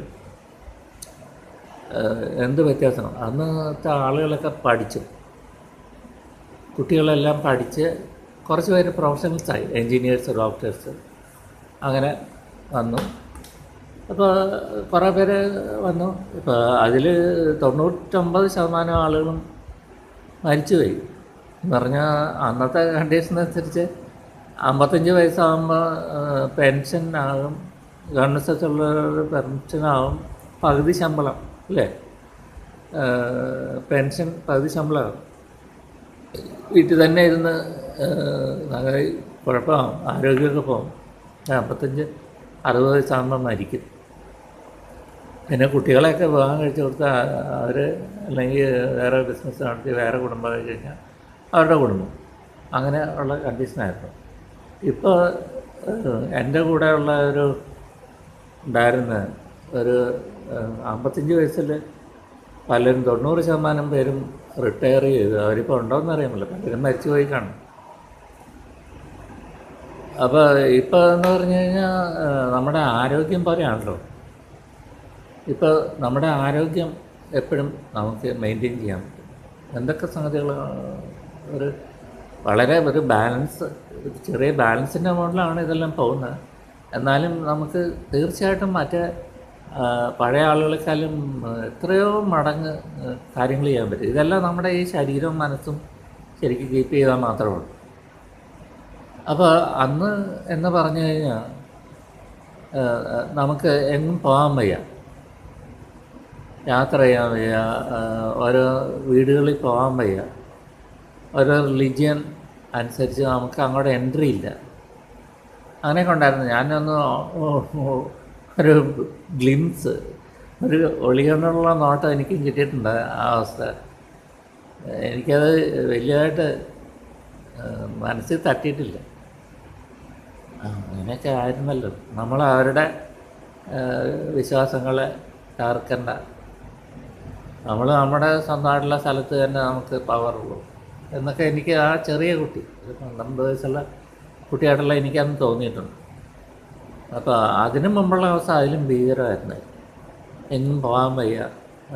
ഏഹ്, എന്ത് വ്യത്യാസം അന്നത്തെ ആളുകളൊക്കെ പഠിച്ചു കുട്ടികളെല്ലാം പഠിച്ച് കുറച്ച് പേര് പ്രൊഫഷണൽസായി എൻജിനീയേഴ്സ് ഡോക്ടേഴ്സ് അങ്ങനെ വന്നു അപ്പോൾ കുറേ പേര് വന്നു ഇപ്പോൾ അതിൽ തൊണ്ണൂറ്റൊമ്പത് ശതമാനം ആളുകളും മരിച്ചുപോയി എന്ന് പറഞ്ഞാൽ അന്നത്തെ കണ്ടീഷൻ അനുസരിച്ച് അമ്പത്തഞ്ച് വയസ്സാകുമ്പോൾ പെൻഷൻ ആകും ഗവൺമെൻറ് സെക്ടറിലുള്ള പെൻഷനാകും പകുതി ശമ്പളം അല്ലേ ഏഹ് പെൻഷൻ പകുതി ശമ്പളമാകും വീട്ടിൽ തന്നെ ഇരുന്ന് അങ്ങനെ കുഴപ്പമാകും ആരോഗ്യമൊക്കെ പോകും അമ്പത്തഞ്ച് അറുപത് വയസ്സാകുമ്പോൾ മരിക്കും പിന്നെ കുട്ടികളെയൊക്കെ വിവാഹം കഴിച്ചു കൊടുത്താൽ അവർ അല്ലെങ്കിൽ വേറെ ബിസിനസ് നടത്തി വേറെ കുടുംബം കഴിച്ച് കഴിഞ്ഞാൽ അവരുടെ കുടുംബം അങ്ങനെ ഉള്ള കണ്ടീഷനായിരുന്നു ഇപ്പോൾ എൻ്റെ കൂടെ ഉള്ള ഒരു ഉണ്ടായിരുന്ന ഒരു ഏഹ്, അമ്പത്തഞ്ച് വയസ്സിൽ പലരും തൊണ്ണൂറ് ശതമാനം പേരും റിട്ടയർ ചെയ്തു അവരിപ്പോൾ ഉണ്ടോയെന്ന് അറിയാമല്ലോ പലരും മരിച്ചു പോയി കാണും അപ്പോൾ ഇപ്പോൾ എന്ന് പറഞ്ഞു കഴിഞ്ഞാൽ ഏഹ്, നമ്മുടെ ആരോഗ്യം പോലെയാണല്ലോ ഇപ്പോൾ നമ്മുടെ ആരോഗ്യം എപ്പോഴും നമുക്ക് മെയിൻറ്റെയിൻ ചെയ്യാൻ പറ്റും എന്തൊക്കെ സംഗതികൾ ഒരു വളരെ ഒരു ബാലൻസ് ഒരു ചെറിയ ബാലൻസിൻ്റെ മുകളിലാണ് ഇതെല്ലാം പോകുന്നത് എന്നാലും നമുക്ക് തീർച്ചയായിട്ടും മറ്റേ ആ, പഴയ ആളുകളെക്കാളും ആ, എത്രയോ മടങ്ങ് ആ, കാര്യങ്ങൾ ചെയ്യാൻ പറ്റും ഇതെല്ലാം നമ്മുടെ ഈ ശരീരവും മനസ്സും ശരിക്കും കീപ്പ് ചെയ്താൽ മാത്രമേ ഉള്ളൂ അപ്പോൾ അന്ന് എന്ന് പറഞ്ഞു കഴിഞ്ഞാൽ ആ, നമുക്ക് എങ്ങും പോകാൻ വയ്യ യാത്ര ചെയ്യാൻ വയ്യ ആ, ഓരോ വീടുകളിൽ പോകാൻ വയ്യ ഓരോ റിലിജിയൻ അനുസരിച്ച് നമുക്ക് അങ്ങോട്ട് എൻട്രി ഇല്ല അങ്ങനെയൊക്കെ ഉണ്ടായിരുന്നു ഞാനൊന്ന് ഓ- ഓ- ഒരു ഗ്ലിംസ് ഒരു ഒളികൊണ്ടുള്ള നോട്ടം എനിക്കും കിട്ടിയിട്ടുണ്ട് ആ അവസ്ഥ എനിക്കത് വലിയതായിട്ട് ആ, മനസ്സിൽ തട്ടിയിട്ടില്ല ആ, അങ്ങനെയൊക്കെ ആയിരുന്നല്ലോ നമ്മൾ അവരുടെ ആ, വിശ്വാസങ്ങളെ തകർക്കണ്ട നമ്മൾ നമ്മുടെ സ്വന്തമായിട്ടുള്ള സ്ഥലത്ത് തന്നെ നമുക്ക് പവറുള്ളൂ എന്നൊക്കെ എനിക്ക് ആ ചെറിയ കുട്ടി ഒരു പന്ത്രണ്ട് വയസ്സുള്ള കുട്ടിയായിട്ടുള്ള എനിക്കന്ന് തോന്നിയിട്ടുണ്ട് അപ്പോൾ അതിനു മുമ്പുള്ള അവസ്ഥ അതിലും ഭീകരമായിരുന്നു എങ്ങും പോകാൻ വയ്യ ഏ?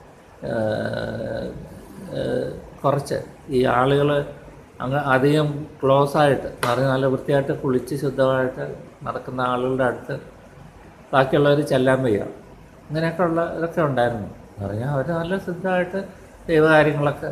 ഏഹ്, ഏഹ്, കുറച്ച് ഈ ആളുകൾ അങ്ങ് അധികം ക്ലോസ് ആയിട്ട് പറഞ്ഞ നല്ല വൃത്തിയായിട്ട് കുളിച്ച് ശുദ്ധമായിട്ട് നടക്കുന്ന ആളുകളുടെ അടുത്ത് ബാക്കിയുള്ളവർ ചെല്ലാൻ വയ്യ ഇങ്ങനെയൊക്കെ ഉള്ള ഇതൊക്കെ ഉണ്ടായിരുന്നു പറഞ്ഞാൽ അവർ നല്ല ശുദ്ധമായിട്ട് ദൈവകാര്യങ്ങളൊക്കെ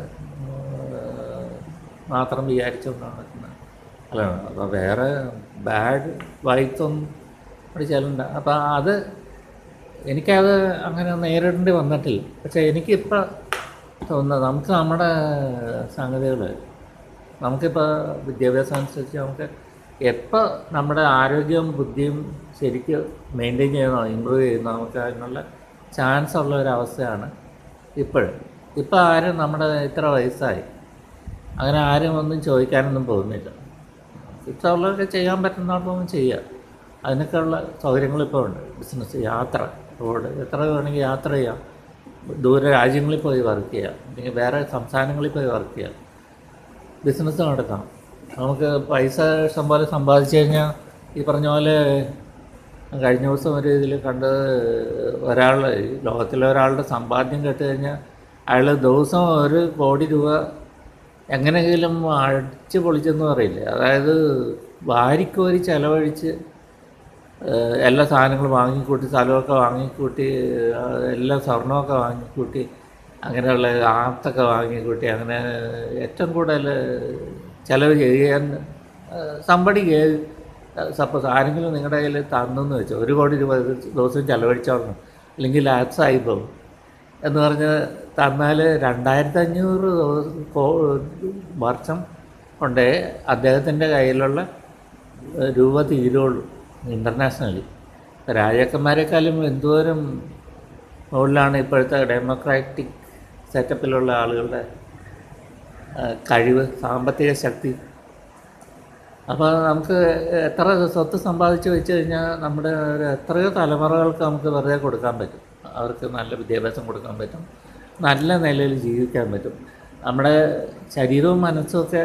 ഏഹ്, മാത്രം വിചാരിച്ചുകൊണ്ടാണ് നടക്കുന്നത് അല്ല അപ്പോൾ വേറെ ബാഡ് വൈത്തൊന്നും അവിടെ ചെല്ലണ്ട അപ്പോൾ അത് എനിക്കത് അങ്ങനെ നേരിടേണ്ടി വന്നിട്ടില്ല പക്ഷേ എനിക്കിപ്പോൾ തോന്നുന്നത് നമുക്ക് നമ്മുടെ സംഗതികൾ നമുക്കിപ്പോൾ വിദ്യാഭ്യാസം അനുസരിച്ച് നമുക്ക് എപ്പോൾ നമ്മുടെ ആരോഗ്യവും ബുദ്ധിയും ശരിക്ക് മെയിൻറ്റെയിൻ ചെയ്യുന്നോ ഇമ്പ്രൂവ് ചെയ്യുന്നോ നമുക്ക് അതിനുള്ള ചാൻസ് ഉള്ള ഒരവസ്ഥയാണ് ഇപ്പോഴും ഇപ്പോൾ ആരും നമ്മുടെ ഇത്ര വയസ്സായി അങ്ങനെ ആരും ഒന്നും ചോദിക്കാനൊന്നും പോകുന്നില്ല ഇഷ്ടമുള്ളതൊക്കെ ചെയ്യാൻ പറ്റുന്നിടത്തൊന്നും ചെയ്യുക അതിനൊക്കെയുള്ള സൗകര്യങ്ങൾ ഇപ്പോൾ ഉണ്ട് ബിസിനസ് യാത്ര റോഡ് എത്ര വേണമെങ്കിൽ യാത്ര ചെയ്യാം ദൂര രാജ്യങ്ങളിൽ പോയി വർക്ക് ചെയ്യാം അല്ലെങ്കിൽ വേറെ സംസ്ഥാനങ്ങളിൽ പോയി വർക്ക് ചെയ്യാം ബിസിനസ് നടത്താം നമുക്ക് പൈസ ഇഷ്ടം പോലെ സമ്പാദിച്ചു കഴിഞ്ഞാൽ ഈ പറഞ്ഞ പോലെ കഴിഞ്ഞ ദിവസം ഒരു ഇതിൽ കണ്ടത് ഒരാൾ ലോകത്തിലെ ഒരാളുടെ സമ്പാദ്യം കേട്ട് കഴിഞ്ഞാൽ അയാൾ ദിവസം ഒരു കോടി രൂപ എങ്ങനെയെങ്കിലും അടിച്ച് പൊളിച്ചെന്ന് പറയില്ലേ അതായത് വാരിക്കോരി ചിലവഴിച്ച് ഏഹ് എല്ലാ സാധനങ്ങളും വാങ്ങിക്കൂട്ടി സ്ഥലമൊക്കെ വാങ്ങിക്കൂട്ടി ഏഹ് എല്ലാ സ്വർണമൊക്കെ വാങ്ങിക്കൂട്ടി അങ്ങനെയുള്ള ആർത്തൊക്കെ വാങ്ങിക്കൂട്ടി അങ്ങനെ ഏറ്റവും കൂടുതൽ ചിലവ് ചെയ്യാൻ സമ്പടി സപ്പോസ് ആരെങ്കിലും നിങ്ങളുടെ കയ്യിൽ തന്നെന്ന് വെച്ചോ ഒരു കോടി രൂപ ഒരു ദിവസം ചിലവഴിച്ചോളണം അല്ലെങ്കിൽ ലാപ്സ് ആയി പോകും എന്ന് പറഞ്ഞ് തന്നാൽ രണ്ടായിരത്തി അഞ്ഞൂറ് ദിവസം കോ- വർഷം കൊണ്ടേ അദ്ദേഹത്തിൻ്റെ കയ്യിലുള്ള ഏഹ് രൂപ തീരുള്ളൂ ഇൻ്റർനാഷണലി രാജാക്കന്മാരെക്കാളും എന്തോരം മുകളിലാണ് ഇപ്പോഴത്തെ ഡെമോക്രാറ്റിക് സെറ്റപ്പിലുള്ള ആളുകളുടെ ആ, കഴിവ് സാമ്പത്തിക ശക്തി അപ്പോൾ നമുക്ക് എത്ര സ്വത്ത് സമ്പാദിച്ച് വെച്ച് കഴിഞ്ഞാൽ നമ്മുടെ ഒരു എത്രയോ തലമുറകൾക്ക് നമുക്ക് വെറുതെ കൊടുക്കാൻ പറ്റും അവർക്ക് നല്ല വിദ്യാഭ്യാസം കൊടുക്കാൻ പറ്റും നല്ല നിലയിൽ ജീവിക്കാൻ പറ്റും നമ്മുടെ ശരീരവും മനസ്സും ഒക്കെ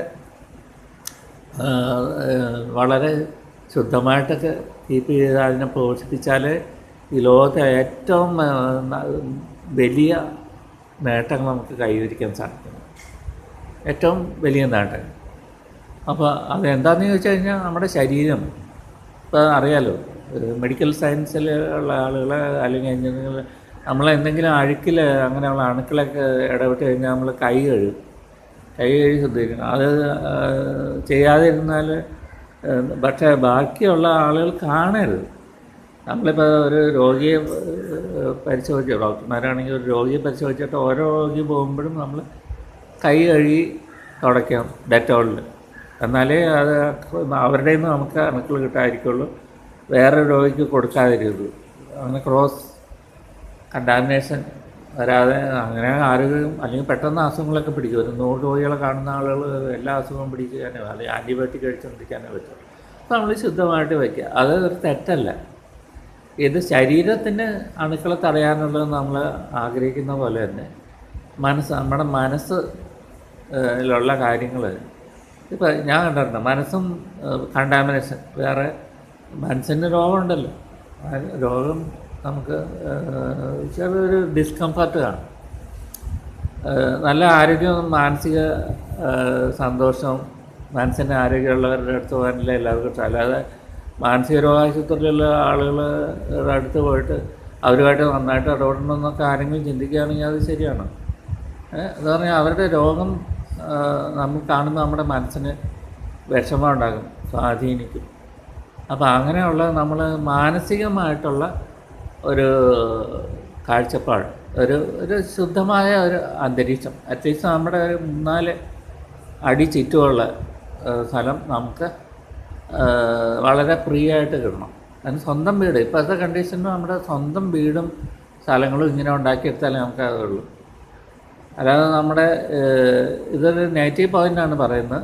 ആ, ഏഹ് വളരെ ശുദ്ധമായിട്ടൊക്കെ കീപ്പ് ചെയ്ത് അതിനെ പോഷിപ്പിച്ചാൽ ഈ ലോകത്തെ ഏറ്റവും ആ, ന- വലിയ നേട്ടങ്ങൾ നമുക്ക് കൈവരിക്കാൻ സാധിക്കും ഏറ്റവും വലിയ നേട്ടം അപ്പോൾ അതെന്താണെന്ന് ചോദിച്ചു കഴിഞ്ഞാൽ നമ്മുടെ ശരീരം ഇപ്പോൾ അറിയാലോ ഏഹ് മെഡിക്കൽ സയൻസിൽ ഉള്ള ആളുകൾ അല്ലെങ്കിൽ എഞ്ചിനീയർ നമ്മൾ എന്തെങ്കിലും അഴുക്കിൽ അങ്ങനെയുള്ള അണുക്കളൊക്കെ ഇടപെട്ട് കഴിഞ്ഞാൽ നമ്മൾ കൈ കഴുകും കൈ കഴുകി ശ്രദ്ധിക്കണം അത് ആ, ചെയ്യാതിരുന്നാൽ ആ, പക്ഷേ ബാക്കിയുള്ള ആളുകൾ കാണരുത് നമ്മളിപ്പോൾ ഒരു രോഗിയെ ആ, പരിശോധിച്ചു ഡോക്ടർമാരാണെങ്കിൽ ഒരു രോഗിയെ പരിശോധിച്ചിട്ട് ഓരോ രോഗി പോകുമ്പോഴും നമ്മൾ കൈ കഴുകി തുടയ്ക്കണം ഡെറ്റോളിൽ എന്നാലേ അത് അവരുടെ നിന്ന് നമുക്ക് അണുക്കൾ കിട്ടാതിരിക്കുള്ളൂ വേറെ രോഗിക്ക് കൊടുക്കാതിരിക്കുള്ളൂ അങ്ങനെ ക്രോസ് കണ്ടാമിനേഷൻ വരാതെ അങ്ങനെ ആരോഗ്യം അല്ലെങ്കിൽ പെട്ടെന്ന് അസുഖങ്ങളൊക്കെ പിടിക്കും ഒരു നൂറ് രോഗികളെ കാണുന്ന ആളുകൾ എല്ലാ അസുഖവും പിടിക്കാനേ അല്ലെങ്കിൽ ആൻറ്റിബയോട്ടിക് കഴിച്ചുകൊണ്ടിരിക്കാനേ പറ്റും അപ്പോൾ നമ്മൾ ശുദ്ധമായിട്ട് വയ്ക്കുക അത് ഒരു തെറ്റല്ല ഇത് ശരീരത്തിന് അണുക്കളെ തടയാനുള്ളത് നമ്മൾ ആഗ്രഹിക്കുന്ന പോലെ തന്നെ മനസ്സ് നമ്മുടെ മനസ്സ് ഏഹ് ലുള്ള കാര്യങ്ങൾ ഇപ്പോൾ ഞാൻ കണ്ടിട്ടുണ്ട് മനസ്സും കണ്ടാമിനേഷൻ വേറെ മനസ്സിന് രോഗമുണ്ടല്ലോ ആ രോഗം നമുക്ക് ഏഹ് ചെറിയൊരു ഡിസ്കംഫർട്ട് കാണും ഏഹ് നല്ല ആരോഗ്യവും മാനസിക ഏഹ് സന്തോഷവും മനസ്സിന് ആരോഗ്യമുള്ളവരുടെ അടുത്ത് പോകാനില്ല എല്ലാവർക്കും ഇഷ്ടം അല്ലാതെ മാനസിക രോഗാശുപത്രിയിലുള്ള ആളുകളുടെ അടുത്ത് പോയിട്ട് അവരുമായിട്ട് നന്നായിട്ട് ഇടപെടണമെന്നൊക്കെ ആരെങ്കിലും ചിന്തിക്കുകയാണെങ്കിൽ അത് ശരിയാണ് ഏഹ് എന്ന് പറഞ്ഞാൽ അവരുടെ രോഗം ഏഹ് നമ്മൾ കാണുമ്പോൾ നമ്മുടെ മനസ്സിന് വിഷമം ഉണ്ടാകും സ്വാധീനിക്കും അപ്പോൾ അങ്ങനെയുള്ള നമ്മൾ മാനസികമായിട്ടുള്ള ഒരു കാഴ്ചപ്പാട് ഒരു ഒരു ശുദ്ധമായ ഒരു അന്തരീക്ഷം അറ്റ്ലീസ്റ്റ് നമ്മുടെ ഒരു മൂന്നാല് അടി ചുറ്റുമുള്ള ഏഹ് സ്ഥലം നമുക്ക് ഏഹ് വളരെ ഫ്രീ ആയിട്ട് കിട്ടണം അതിന് സ്വന്തം വീട് ഇപ്പോഴത്തെ കണ്ടീഷനിൽ നമ്മുടെ സ്വന്തം വീടും സ്ഥലങ്ങളും ഇങ്ങനെ ഉണ്ടാക്കിയെടുത്താലേ നമുക്ക് അതുള്ളൂ അല്ലാതെ നമ്മുടെ ഏഹ് ഇതൊരു നെഗറ്റീവ് പോയിൻ്റാണ് പറയുന്നത്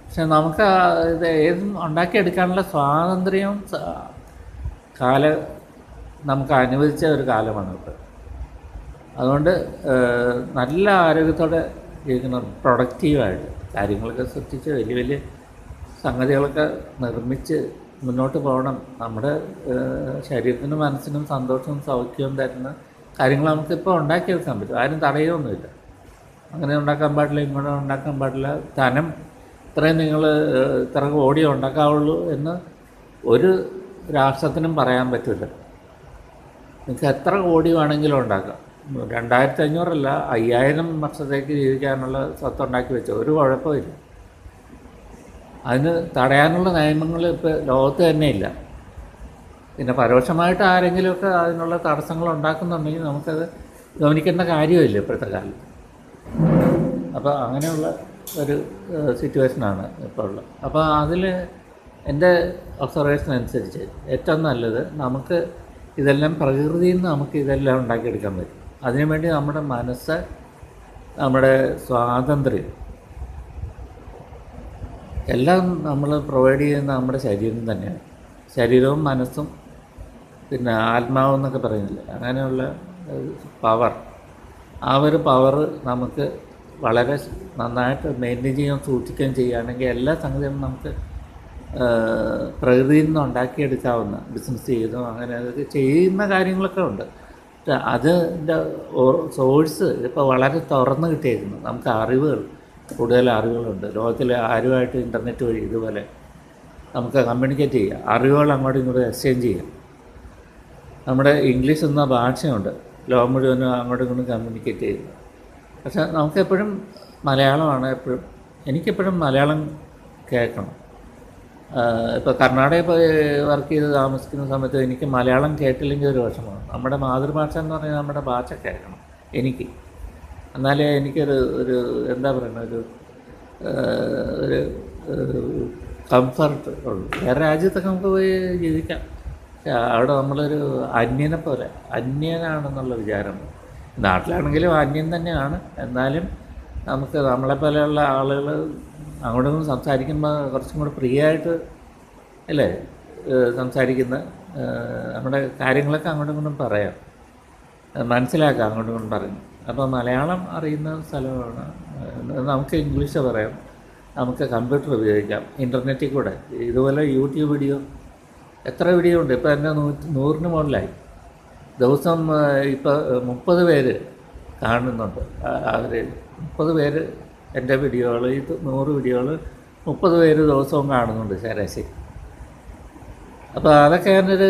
പക്ഷെ നമുക്ക് ആ ഇത് ഏതും ഉണ്ടാക്കിയെടുക്കാനുള്ള സ്വാതന്ത്ര്യവും സ- കാല നമുക്ക് അനുവദിച്ച ഒരു കാലമാണ് ഇപ്പോൾ അതുകൊണ്ട് ഏഹ്, നല്ല ആരോഗ്യത്തോടെ ജീവിക്കണം പ്രൊഡക്റ്റീവായിട്ട് കാര്യങ്ങളൊക്കെ ശ്രദ്ധിച്ച് വലിയ വലിയ സംഗതികളൊക്കെ നിർമ്മിച്ച് മുന്നോട്ട് പോകണം നമ്മുടെ ഏഹ്, ശരീരത്തിനും മനസ്സിനും സന്തോഷവും സൗഖ്യവും തരുന്ന കാര്യങ്ങൾ നമുക്കിപ്പോൾ ഉണ്ടാക്കിയെടുക്കാൻ പറ്റും ആരും തടയുമൊന്നുമില്ല അങ്ങനെ ഉണ്ടാക്കാൻ പാടില്ല ഇങ്ങനെ ഉണ്ടാക്കാൻ പാടില്ല ധനം ഇത്രയും നിങ്ങൾ ഇത്ര കോടി ഉണ്ടാക്കാവുള്ളൂ എന്ന് ഒരു രാഷ്ട്രത്തിനും പറയാൻ പറ്റില്ല നിങ്ങൾക്ക് എത്ര കോടി വേണമെങ്കിലും ഉണ്ടാക്കാം രണ്ടായിരത്തി അഞ്ഞൂറല്ല അയ്യായിരം വർഷത്തേക്ക് ജീവിക്കാനുള്ള സ്വത്ത് ഉണ്ടാക്കി വെച്ചു ഒരു കുഴപ്പമില്ല അതിന് തടയാനുള്ള നിയമങ്ങൾ ഇപ്പോൾ ലോകത്ത് തന്നെ ഇല്ല പിന്നെ പരോക്ഷമായിട്ട് ആരെങ്കിലുമൊക്കെ അതിനുള്ള തടസ്സങ്ങൾ ഉണ്ടാക്കുന്നുണ്ടെങ്കിൽ നമുക്കത് ഗവനിക്കേണ്ട കാര്യമില്ല ഇപ്പോഴത്തെ കാലത്ത് അപ്പോൾ അങ്ങനെയുള്ള ഒരു സിറ്റുവേഷനാണ് ഇപ്പോൾ ഉള്ളത് അപ്പോൾ അതിൽ എൻ്റെ ഒബ്സർവേഷൻ അനുസരിച്ച് ഏറ്റവും നല്ലത് നമുക്ക് ഇതെല്ലാം പ്രകൃതിയിൽ നിന്ന് നമുക്ക് ഇതെല്ലാം ഉണ്ടാക്കിയെടുക്കാൻ പറ്റും അതിനുവേണ്ടി നമ്മുടെ മനസ്സ് നമ്മുടെ സ്വാതന്ത്ര്യം എല്ലാം നമ്മൾ പ്രൊവൈഡ് ചെയ്യുന്ന നമ്മുടെ ശരീരം തന്നെയാണ് ശരീരവും മനസ്സും പിന്നെ ആത്മാവും എന്നൊക്കെ പറയുന്നില്ലേ അങ്ങനെയുള്ള പവർ ആ ഒരു പവർ നമുക്ക് വളരെ നന്നായിട്ട് മെയിൻറ്റെയിൻ ചെയ്യാൻ സൂക്ഷിക്കുകയും ചെയ്യുകയാണെങ്കിൽ എല്ലാ സംഗതികളും നമുക്ക് ഏഹ്, പ്രകൃതിയിൽ നിന്ന് ഉണ്ടാക്കിയെടുക്കാവുന്ന ബിസിനസ് ചെയ്തും അങ്ങനെ അതൊക്കെ ചെയ്യുന്ന കാര്യങ്ങളൊക്കെ ഉണ്ട് പക്ഷെ അതിൻ്റെ സോഴ്സ് ഇപ്പോൾ വളരെ തുറന്ന് കിട്ടിയിരിക്കുന്നു നമുക്ക് അറിവുകൾ കൂടുതൽ അറിവുകളുണ്ട് ലോകത്തിലെ ആരുമായിട്ട് ഇൻ്റർനെറ്റ് വഴി ഇതുപോലെ നമുക്ക് കമ്മ്യൂണിക്കേറ്റ് ചെയ്യാം അറിവുകൾ അങ്ങോട്ടും ഇങ്ങോട്ടും എക്സ്ചേഞ്ച് ചെയ്യാം നമ്മുടെ ഇംഗ്ലീഷ് എന്ന ഭാഷയുണ്ട് ലോകം മുഴുവനും അങ്ങോട്ടും ഇങ്ങോട്ടും കമ്മ്യൂണിക്കേറ്റ് ചെയ്യുന്നു പക്ഷെ നമുക്കെപ്പോഴും മലയാളമാണ് എപ്പോഴും എനിക്കെപ്പോഴും മലയാളം കേൾക്കണം ഇപ്പോൾ കർണാടകയിൽ പോയി വർക്ക് ചെയ്ത് താമസിക്കുന്ന സമയത്ത് എനിക്ക് മലയാളം കേട്ടില്ലെങ്കിൽ ഒരു വിഷമമാണ് നമ്മുടെ മാതൃഭാഷ എന്ന് പറഞ്ഞാൽ നമ്മുടെ ഭാഷ കേൾക്കണം എനിക്ക് എന്നാലേ എനിക്കൊരു ഒരു എന്താ പറയുക ഒരു ഏഹ്, ഒരു കംഫർട്ട് ഉള്ളൂ വേറെ രാജ്യത്തൊക്കെ നമുക്ക് പോയി ജീവിക്കാം പക്ഷെ അവിടെ നമ്മളൊരു അന്യനെ പോലെ അന്യനാണെന്നുള്ള വിചാരം നാട്ടിലാണെങ്കിലും അന്യൻ തന്നെയാണ് എന്നാലും നമുക്ക് നമ്മളെപ്പോലെയുള്ള ആളുകൾ അങ്ങോട്ടും ഇങ്ങോട്ടും സംസാരിക്കുമ്പോൾ കുറച്ചും കൂടെ ഫ്രീ ആയിട്ട് അല്ലേ ഏഹ് സംസാരിക്കുന്ന ഏഹ് നമ്മുടെ കാര്യങ്ങളൊക്കെ അങ്ങോട്ടും ഇങ്ങോട്ടും പറയാം അത് മനസ്സിലാക്കാം അങ്ങോട്ടും ഇങ്ങോട്ടും പറയും അപ്പോൾ മലയാളം അറിയുന്ന സ്ഥലമാണ് ഏഹ് നമുക്ക് ഇംഗ്ലീഷ് പറയാം നമുക്ക് കമ്പ്യൂട്ടർ ഉപയോഗിക്കാം ഇൻ്റർനെറ്റിൽ കൂടെ ഇതുപോലെ യൂട്യൂബ് വീഡിയോ എത്ര വീഡിയോ ഉണ്ട് ഇപ്പോൾ എൻ്റെ നൂറ്റി നൂറിന് മുകളിലായി ദിവസം ഇപ്പോൾ മുപ്പത് പേര് കാണുന്നുണ്ട് അവർ മുപ്പത് പേര് എൻ്റെ വീഡിയോകൾ ഇത് നൂറ് വീഡിയോകൾ മുപ്പത് പേര് ദിവസവും കാണുന്നുണ്ട് ശരാശരി അപ്പോൾ അതൊക്കെ ഞാനൊരു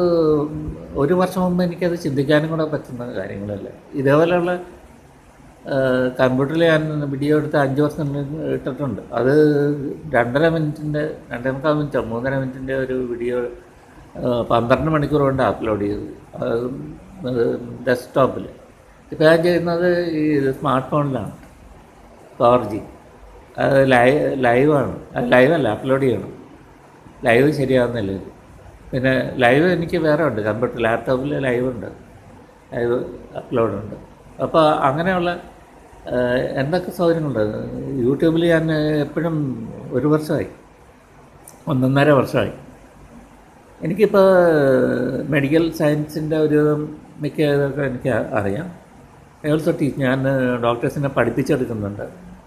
ഒരു വർഷം മുമ്പ് എനിക്കത് ചിന്തിക്കാനും കൂടെ പറ്റുന്ന കാര്യങ്ങളല്ല ഇതേപോലെയുള്ള കമ്പ്യൂട്ടറിൽ ഞാൻ വീഡിയോ എടുത്ത് അഞ്ച് വർഷം മുന്നേ ഇട്ടിട്ടുണ്ട് അത് രണ്ടര മിനിറ്റിൻ്റെ രണ്ടേ മുക്കാൽ മിനിറ്റോ മൂന്നര മിനിറ്റിൻ്റെ ഒരു വീഡിയോ പന്ത്രണ്ട് മണിക്കൂർ കൊണ്ട് അപ്ലോഡ് ചെയ്തു അത് ഡെസ്ക്ടോപ്പിൽ ഇപ്പോൾ ഞാൻ ചെയ്യുന്നത് ഈ സ്മാർട്ട് ഫോണിലാണ് ഫോർ ജി അത് ലൈവ് ലൈവാണ് അത് ലൈവല്ല അപ്ലോഡ് ചെയ്യണം ലൈവ് ശരിയാവുന്നില്ല ഇത്. പിന്നെ ലൈവ് എനിക്ക് വേറെ ഉണ്ട് കമ്പ്യൂട്ടർ ലാപ്ടോപ്പിൽ ലൈവ് ഉണ്ട് ലൈവ് അപ്ലോഡ് ഉണ്ട് അപ്പോൾ അങ്ങനെയുള്ള ഏഹ്, എന്തൊക്കെ സൗകര്യങ്ങളുണ്ട് യൂട്യൂബിൽ ഞാൻ എപ്പോഴും ഒരു വർഷമായി ഒന്നൊന്നര വർഷമായി എനിക്കിപ്പോൾ മെഡിക്കൽ സയൻസിൻ്റെ ഒരു മിക്ക ഇതൊക്കെ എനിക്ക് അറിയാം ഐ ഓൾസോ ടീച്ച് ഞാൻ ഡോക്ടേഴ്സിനെ പഠിപ്പിച്ചെടുക്കുന്നുണ്ട്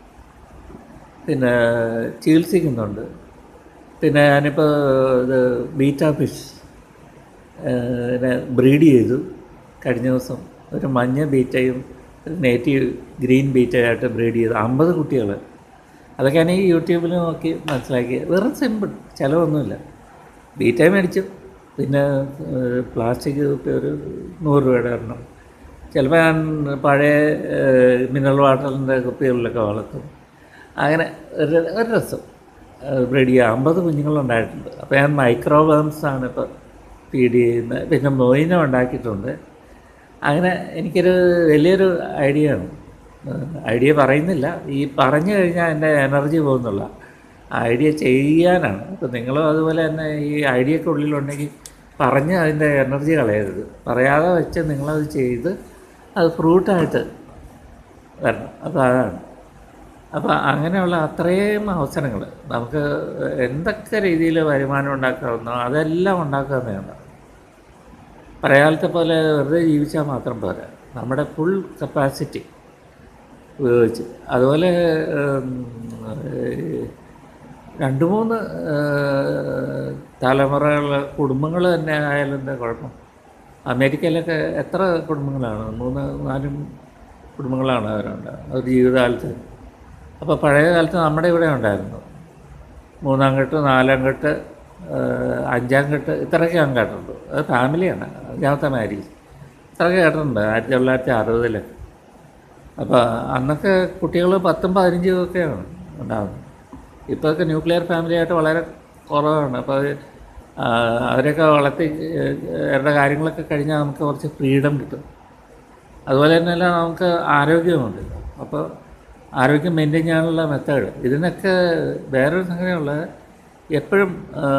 പിന്നെ ചികിത്സിക്കുന്നുണ്ട് പിന്നെ ഞാനിപ്പോൾ ഇത് ബീറ്റ ഫിഷ് പിന്നെ ബ്രീഡ് ചെയ്തു കഴിഞ്ഞ ദിവസം ഒരു മഞ്ഞ ബീറ്റയും ഒരു നേറ്റീവ് ഗ്രീൻ ബീറ്റയായിട്ട് ബ്രീഡ് ചെയ്തു അമ്പത് കുട്ടികൾ അതൊക്കെ ഞാൻ ഈ യൂട്യൂബിൽ നോക്കി മനസ്സിലാക്കി വെറും സിമ്പിൾ ചിലവൊന്നുമില്ല ബീറ്റ മേടിച്ചു പിന്നെ പ്ലാസ്റ്റിക് കുപ്പി ഒരു നൂറ് രൂപയുടെ എണ്ണം ചിലപ്പോൾ ഞാൻ പഴയ മിനറൽ വാട്ടറിൻ്റെ കുപ്പികളിലൊക്കെ വളർത്തും അങ്ങനെ ഒരു ഒരു രസം ബ്രീഡ് ചെയ്യുക അമ്പത് കുഞ്ഞുങ്ങളുണ്ടായിട്ടുണ്ട് അപ്പോൾ ഞാൻ മൈക്രോവേംസ് ആണ് ഇപ്പോൾ ഫീഡ് ചെയ്യുന്നത് പിന്നെ മൊയിനം ഉണ്ടാക്കിയിട്ടുണ്ട് അങ്ങനെ എനിക്കൊരു വലിയൊരു ഐഡിയ ആണ് ഐഡിയ പറയുന്നില്ല ഈ പറഞ്ഞു കഴിഞ്ഞാൽ എൻ്റെ എനർജി പോകുന്നുള്ള ഐഡിയ ചെയ്യാനാണ് അപ്പോൾ നിങ്ങളും അതുപോലെ തന്നെ ഈ ഐഡിയക്ക് ഉള്ളിലുണ്ടെങ്കിൽ പറഞ്ഞ് അതിൻ്റെ എനർജി കളയരുത് പറയാതെ വെച്ച് നിങ്ങളത് ചെയ്ത് അത് ഫ്രൂട്ടായിട്ട് വരണം അപ്പോൾ അതാണ് അപ്പോൾ അങ്ങനെയുള്ള അത്രയും അവസരങ്ങൾ നമുക്ക് എന്തൊക്കെ രീതിയിൽ വരുമാനം ഉണ്ടാക്കാവുന്നോ അതെല്ലാം ഉണ്ടാക്കാവുന്നതാണ് പഴയകാലത്തെ പോലെ വെറുതെ ജീവിച്ചാൽ മാത്രം പോരാ നമ്മുടെ ഫുൾ കപ്പാസിറ്റി ഉപയോഗിച്ച് അതുപോലെ ഉം, ഏഹ്, രണ്ട് മൂന്ന് ഏഹ്, തലമുറകൾ കുടുംബങ്ങൾ തന്നെ ആയാലും എന്താ കുഴപ്പം അമേരിക്കയിലൊക്കെ എത്ര കുടുംബങ്ങളാണ് മൂന്ന് നാലും കുടുംബങ്ങളാണ് അവരുണ്ട് ഒരു ജീവിതകാലത്ത് അപ്പോൾ പഴയ കാലത്ത് നമ്മുടെ ഇവിടെ ഉണ്ടായിരുന്നു മൂന്നാം കെട്ട് നാലാം കെട്ട് ഏഹ്, അഞ്ചാം കെട്ട് ഇത്രയൊക്കെ ഞാൻ കേട്ടിട്ടുണ്ട് അത് ഫാമിലിയാണ് അഞ്ചാമത്തെ മാരേജ് ഇത്രയൊക്കെ കേട്ടിട്ടുണ്ട് ആയിരത്തി തൊള്ളായിരത്തി അറുപതിൽ അപ്പോൾ അന്നൊക്കെ കുട്ടികൾ പത്തും പതിനഞ്ചും ഒക്കെയാണ് ഉണ്ടാകുന്നത് ഇപ്പോഴൊക്കെ ന്യൂക്ലിയർ ഫാമിലിയായിട്ട് വളരെ കുറവാണ് അപ്പോൾ അത് ആ, അവരെയൊക്കെ വളർത്തി ഏഹ്, അവരുടെ കാര്യങ്ങളൊക്കെ കഴിഞ്ഞാൽ നമുക്ക് കുറച്ച് ഫ്രീഡം കിട്ടും അതുപോലെ തന്നെയല്ല നമുക്ക് ആരോഗ്യമുണ്ട് അപ്പോൾ ആരോഗ്യം മെയിൻറ്റെയിൻ ചെയ്യാനുള്ള മെത്തേഡ് ഇതിനൊക്കെ വേറൊരു സംഗതിയുള്ളത് എപ്പോഴും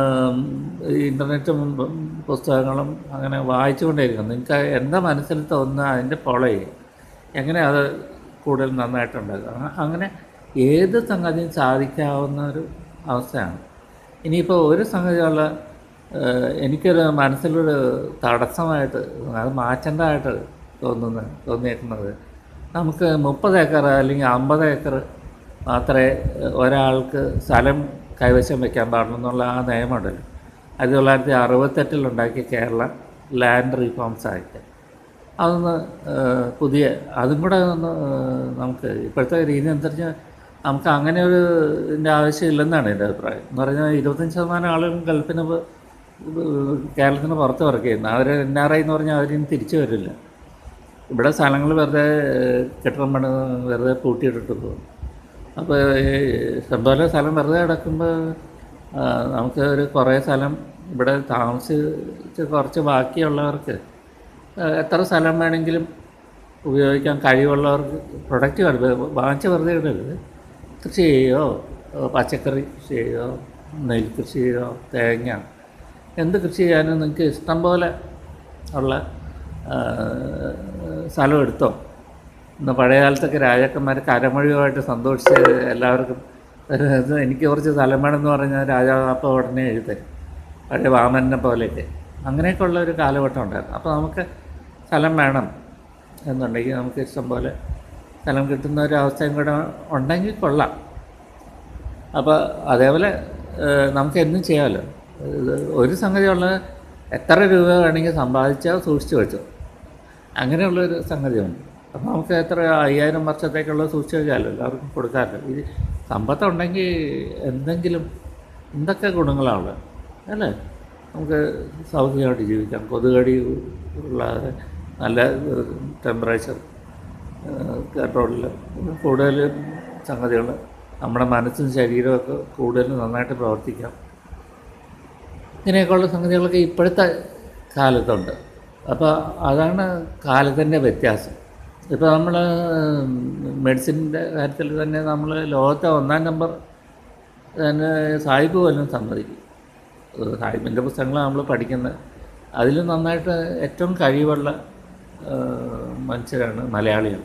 ഇൻ്റർനെറ്റും പുസ്തകങ്ങളും അങ്ങനെ വായിച്ചുകൊണ്ടേയിരിക്കും നിങ്ങൾക്ക് എന്താ മനസ്സിൽ തോന്നുന്ന അതിൻ്റെ ഫോളോ ചെയ്യും എങ്ങനെ അത് കൂടുതൽ നന്നായിട്ടുണ്ടാക്കുക അ- അങ്ങനെ ഏത് സംഗതിയും സാധിക്കാവുന്ന ഒരു അവസ്ഥയാണ് ഇനിയിപ്പോൾ ഒരു സംഗതിയുള്ള ഏഹ്, എനിക്കൊരു മനസ്സിലൊരു തടസ്സമായിട്ട് അത് മാറ്റേണ്ടതായിട്ട് തോന്നുന്ന തോന്നിയേക്കുന്നത് നമുക്ക് മുപ്പത് ഏക്കർ അല്ലെങ്കിൽ അമ്പത് ഏക്കർ മാത്രമേ ഒരാൾക്ക് സ്ഥലം കൈവശം വയ്ക്കാൻ പാടുള്ളൂ എന്നുള്ള ആ നിയമമുണ്ടല്ലോ ആയിരത്തി തൊള്ളായിരത്തി അറുപത്തെട്ടിലുണ്ടാക്കിയ കേരള ലാൻഡ് റീഫോംസ് ആക്ട് അതൊന്ന് ഏഹ്, പുതിയ അതും കൂടെ ഒന്ന് ഏഹ്, നമുക്ക് ഇപ്പോഴത്തെ രീതി അനുസരിച്ച് നമുക്ക് അങ്ങനെ ഒരു ഇതിൻ്റെ ആവശ്യമില്ലെന്നാണ് എൻ്റെ അഭിപ്രായം എന്ന് പറഞ്ഞാൽ ഇരുപത്തഞ്ച് ശതമാനം ആളുകളും ഗൾഫിന് പോ- കേരളത്തിന് പുറത്ത് വർക്ക് ചെയ്യുന്നത് അവർ എൻ ആർ ഐ എന്ന് പറഞ്ഞാൽ അവരിനി തിരിച്ചു വരില്ല ഇവിടെ സ്ഥലങ്ങൾ വെറുതെ ഏഹ്, കെട്ടിടം പണി വെറുതെ പൂട്ടിയിട്ടിട്ട് പോകും അപ്പോൾ ഈ ഇഷ്ടംപോലെ സ്ഥലം വെറുതെ കിടക്കുമ്പോൾ ആ, നമുക്ക് ഒരു കുറേ സ്ഥലം ഇവിടെ താമസിച്ച് കുറച്ച് ബാക്കിയുള്ളവർക്ക് ആ, എത്ര സ്ഥലം വേണമെങ്കിലും ഉപയോഗിക്കാൻ കഴിവുള്ളവർക്ക് പ്രൊഡക്റ്റ് വാങ്ങിച്ച് വെറുതെ ഇടരുത് കൃഷി ചെയ്യുകയോ ആ, പച്ചക്കറി കൃഷി ചെയ്യുകയോ നെൽകൃഷി ചെയ്യുകയോ തേങ്ങ എന്ത് കൃഷി ചെയ്യാനും നിങ്ങൾക്ക് ഇഷ്ടം പോലെ ഉള്ള ആ, സ്ഥലം എടുത്തോ ഇന്ന് പഴയ കാലത്തൊക്കെ രാജാക്കന്മാർ കരമൊഴിയുമായിട്ട് സന്തോഷിച്ച് എല്ലാവർക്കും ഒരു ഇത് എനിക്ക് കുറച്ച് സ്ഥലം വേണമെന്ന് പറഞ്ഞാൽ രാജാവ് അപ്പോൾ ഉടനെ എഴുതരും പഴയ വാമനെ പോലെയൊക്കെ അങ്ങനെയൊക്കെ ഉള്ള ഒരു കാലഘട്ടം ഉണ്ടായിരുന്നു അപ്പോൾ നമുക്ക് സ്ഥലം വേണം എന്നുണ്ടെങ്കിൽ നമുക്ക് ഇഷ്ടം പോലെ സ്ഥലം കിട്ടുന്ന ഒരു അവസ്ഥയും കൂടെ ഉണ്ടെങ്കിൽ കൊള്ളാം അപ്പോൾ അതേപോലെ ഏഹ്, നമുക്ക് എന്നും ചെയ്യാമല്ലോ ഇത് ഒരു സംഗതിയുള്ള എത്ര രൂപ വേണമെങ്കിൽ സമ്പാദിച്ചാൽ സൂക്ഷിച്ചു വെച്ചോ അങ്ങനെയുള്ളൊരു സംഗതിയുണ്ട് അപ്പോൾ നമുക്ക് എത്ര അയ്യായിരം വർഷത്തേക്കുള്ള സൂക്ഷിച്ചു വെച്ചാലോ എല്ലാവർക്കും കൊടുക്കാമല്ലോ ഇത് സമ്പത്തുണ്ടെങ്കിൽ എന്തെങ്കിലും എന്തൊക്കെ ഗുണങ്ങളാണുള്ളത് അല്ലേ നമുക്ക് സൗഖ്യമായിട്ട് ജീവിക്കാം കൊതുകടി ഉള്ളാതെ നല്ല ടെമ്പറേച്ചർ കൺട്രോളിൽ കൂടുതൽ സംഗതികൾ നമ്മുടെ മനസ്സും ശരീരമൊക്കെ കൂടുതൽ നന്നായിട്ട് പ്രവർത്തിക്കാം ഇങ്ങനെയൊക്കെയുള്ള സംഗതികളൊക്കെ ഇപ്പോഴത്തെ കാലത്തുണ്ട് അപ്പോൾ അതാണ് കാലത്തിൻ്റെ വ്യത്യാസം ഇപ്പോൾ നമ്മൾ മെഡിസിൻ്റെ കാര്യത്തിൽ തന്നെ നമ്മൾ ലോകത്തെ ഒന്നാം നമ്പർ തന്നെ സാഹിബ് പോലും സമ്മതിക്കും ഏഹ് സാഹിബിൻ്റെ പുസ്തകങ്ങൾ നമ്മൾ പഠിക്കുന്നത് അതിൽ നന്നായിട്ട് ഏറ്റവും കഴിവുള്ള ഏഹ് മനുഷ്യരാണ് മലയാളികൾ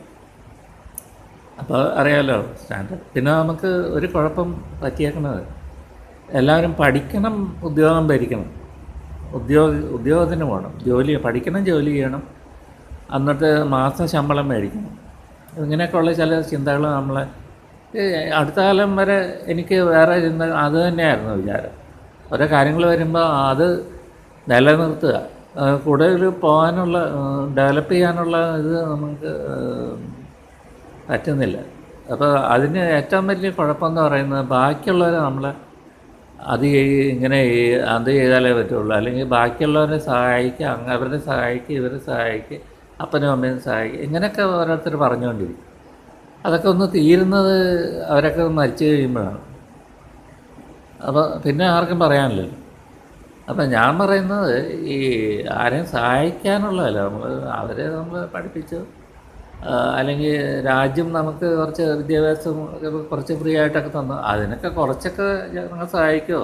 അപ്പോൾ അറിയാമല്ലോ സ്റ്റാൻഡേർഡ് പിന്നെ നമുക്ക് ഒരു കുഴപ്പം പറ്റിയേക്കണത് എല്ലാവരും പഠിക്കണം ഉദ്യോഗം ഭരിക്കണം ഉദ്യോഗ ഉദ്യോഗത്തിന് പോകണം ജോലി പഠിക്കണം ജോലി ചെയ്യണം എന്നിട്ട് മാസം ശമ്പളം മേടിക്കണം ഇങ്ങനെയൊക്കെയുള്ള ചില ചിന്തകൾ നമ്മളെ ഈ അടുത്ത കാലം വരെ എനിക്ക് വേറെ ചിന്ത അത് തന്നെയായിരുന്നു വിചാരം ഓരോ കാര്യങ്ങൾ വരുമ്പോൾ അത് നിലനിർത്തുക ആ, കൂടുതൽ പോകാനുള്ള ഡെവലപ്പ് ചെയ്യാനുള്ള ഇത് നമുക്ക് ഏഹ്, പറ്റുന്നില്ല അപ്പോൾ അതിന് ഏറ്റവും വലിയ കുഴപ്പമെന്ന് പറയുന്നത് ബാക്കിയുള്ളവരെ നമ്മളെ അത് ചെയ്യ് ഇങ്ങനെ ചെയ്യ് അത് ചെയ്താലേ പറ്റുള്ളൂ അല്ലെങ്കിൽ ബാക്കിയുള്ളവരെ സഹായിക്കുക അങ്ങ് അവരെ സഹായിക്കുക ഇവരെ സഹായിക്കുക അപ്പനും അമ്മയും സഹായിക്കുക ഇങ്ങനെയൊക്കെ ഓരോരുത്തർ പറഞ്ഞുകൊണ്ടിരിക്കും അതൊക്കെ ഒന്ന് തീരുന്നത് അവരൊക്കെ മരിച്ചു കഴിയുമ്പോഴാണ് അപ്പോൾ പിന്നെ ആർക്കും പറയാനില്ലല്ലോ അപ്പം ഞാൻ പറയുന്നത് ഈ ആരെയും സഹായിക്കാനുള്ളതല്ല നമ്മൾ അവരെ നമ്മൾ പഠിപ്പിച്ചു ആ, അല്ലെങ്കിൽ രാജ്യം നമുക്ക് കുറച്ച് വിദ്യാഭ്യാസം ഒക്കെ കുറച്ച് ഫ്രീ ആയിട്ടൊക്കെ തന്നു അതിനൊക്കെ കുറച്ചൊക്കെ ഞങ്ങൾ സഹായിക്കുമോ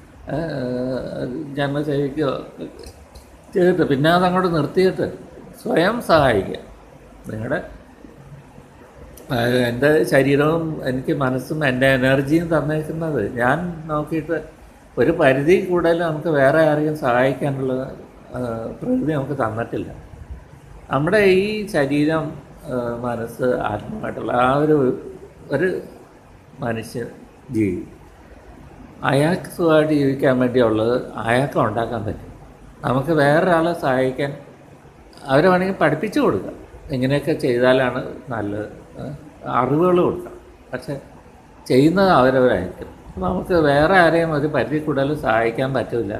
ഞങ്ങൾ സഹായിക്കുമോ ചെയ്തിട്ട് പിന്നെ അതങ്ങോട്ട് നിർത്തിയിട്ട് സ്വയം സഹായിക്കുക നിങ്ങളുടെ അത് എൻ്റെ ശരീരവും എനിക്ക് മനസ്സും എൻ്റെ എനർജിയും തന്നേക്കുന്നത് ഞാൻ നോക്കിയിട്ട് ഒരു പരിധി കൂടുതൽ നമുക്ക് വേറെ ആരെയും സഹായിക്കാനുള്ള ആ, പ്രകൃതി നമുക്ക് തന്നിട്ടില്ല നമ്മുടെ ഈ ശരീരം ആ, മനസ്സ് ആത്മാവായിട്ടുള്ള ആ ഒരു ഒരു മനുഷ്യ ജീവി അയാൾക്ക് സുഖമായിട്ട് ജീവിക്കാൻ വേണ്ടിയുള്ളത് അയാൾക്ക് ഉണ്ടാക്കാൻ പറ്റും നമുക്ക് വേറൊരാളെ സഹായിക്കാൻ അവരെ വേണമെങ്കിൽ പഠിപ്പിച്ചു കൊടുക്കാം ഇങ്ങനെയൊക്കെ ചെയ്താലാണ് നല്ലത് ഏഹ് അറിവുകൾ കൊടുക്കാം പക്ഷെ ചെയ്യുന്നത് അവരവരായിരിക്കും നമുക്ക് വേറെ ആരെയും ഒരു പരിധി കൂടുതൽ സഹായിക്കാൻ പറ്റില്ല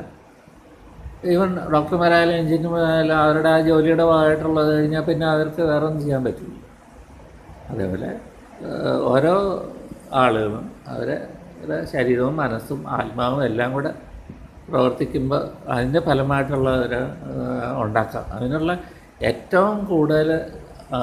ഈവൻ ഡോക്ടർമാരായാലും എഞ്ചിനീയർമാരായാലും അവരുടെ ആ ജോലിയുടെ ഭാഗമായിട്ടുള്ളത് കഴിഞ്ഞാൽ പിന്നെ അവർക്ക് വേറെ ഒന്നും ചെയ്യാൻ പറ്റില്ല അതേപോലെ ഏഹ്, ഓരോ ആളുകളും അവരെ അവരെ ശരീരവും മനസ്സും ആത്മാവും എല്ലാം കൂടെ പ്രവർത്തിക്കുമ്പോൾ അതിൻ്റെ ഫലമായിട്ടുള്ള ഒരു ഏഹ്, ഉണ്ടാക്കാം അതിനുള്ള ഏറ്റവും കൂടുതൽ ആ,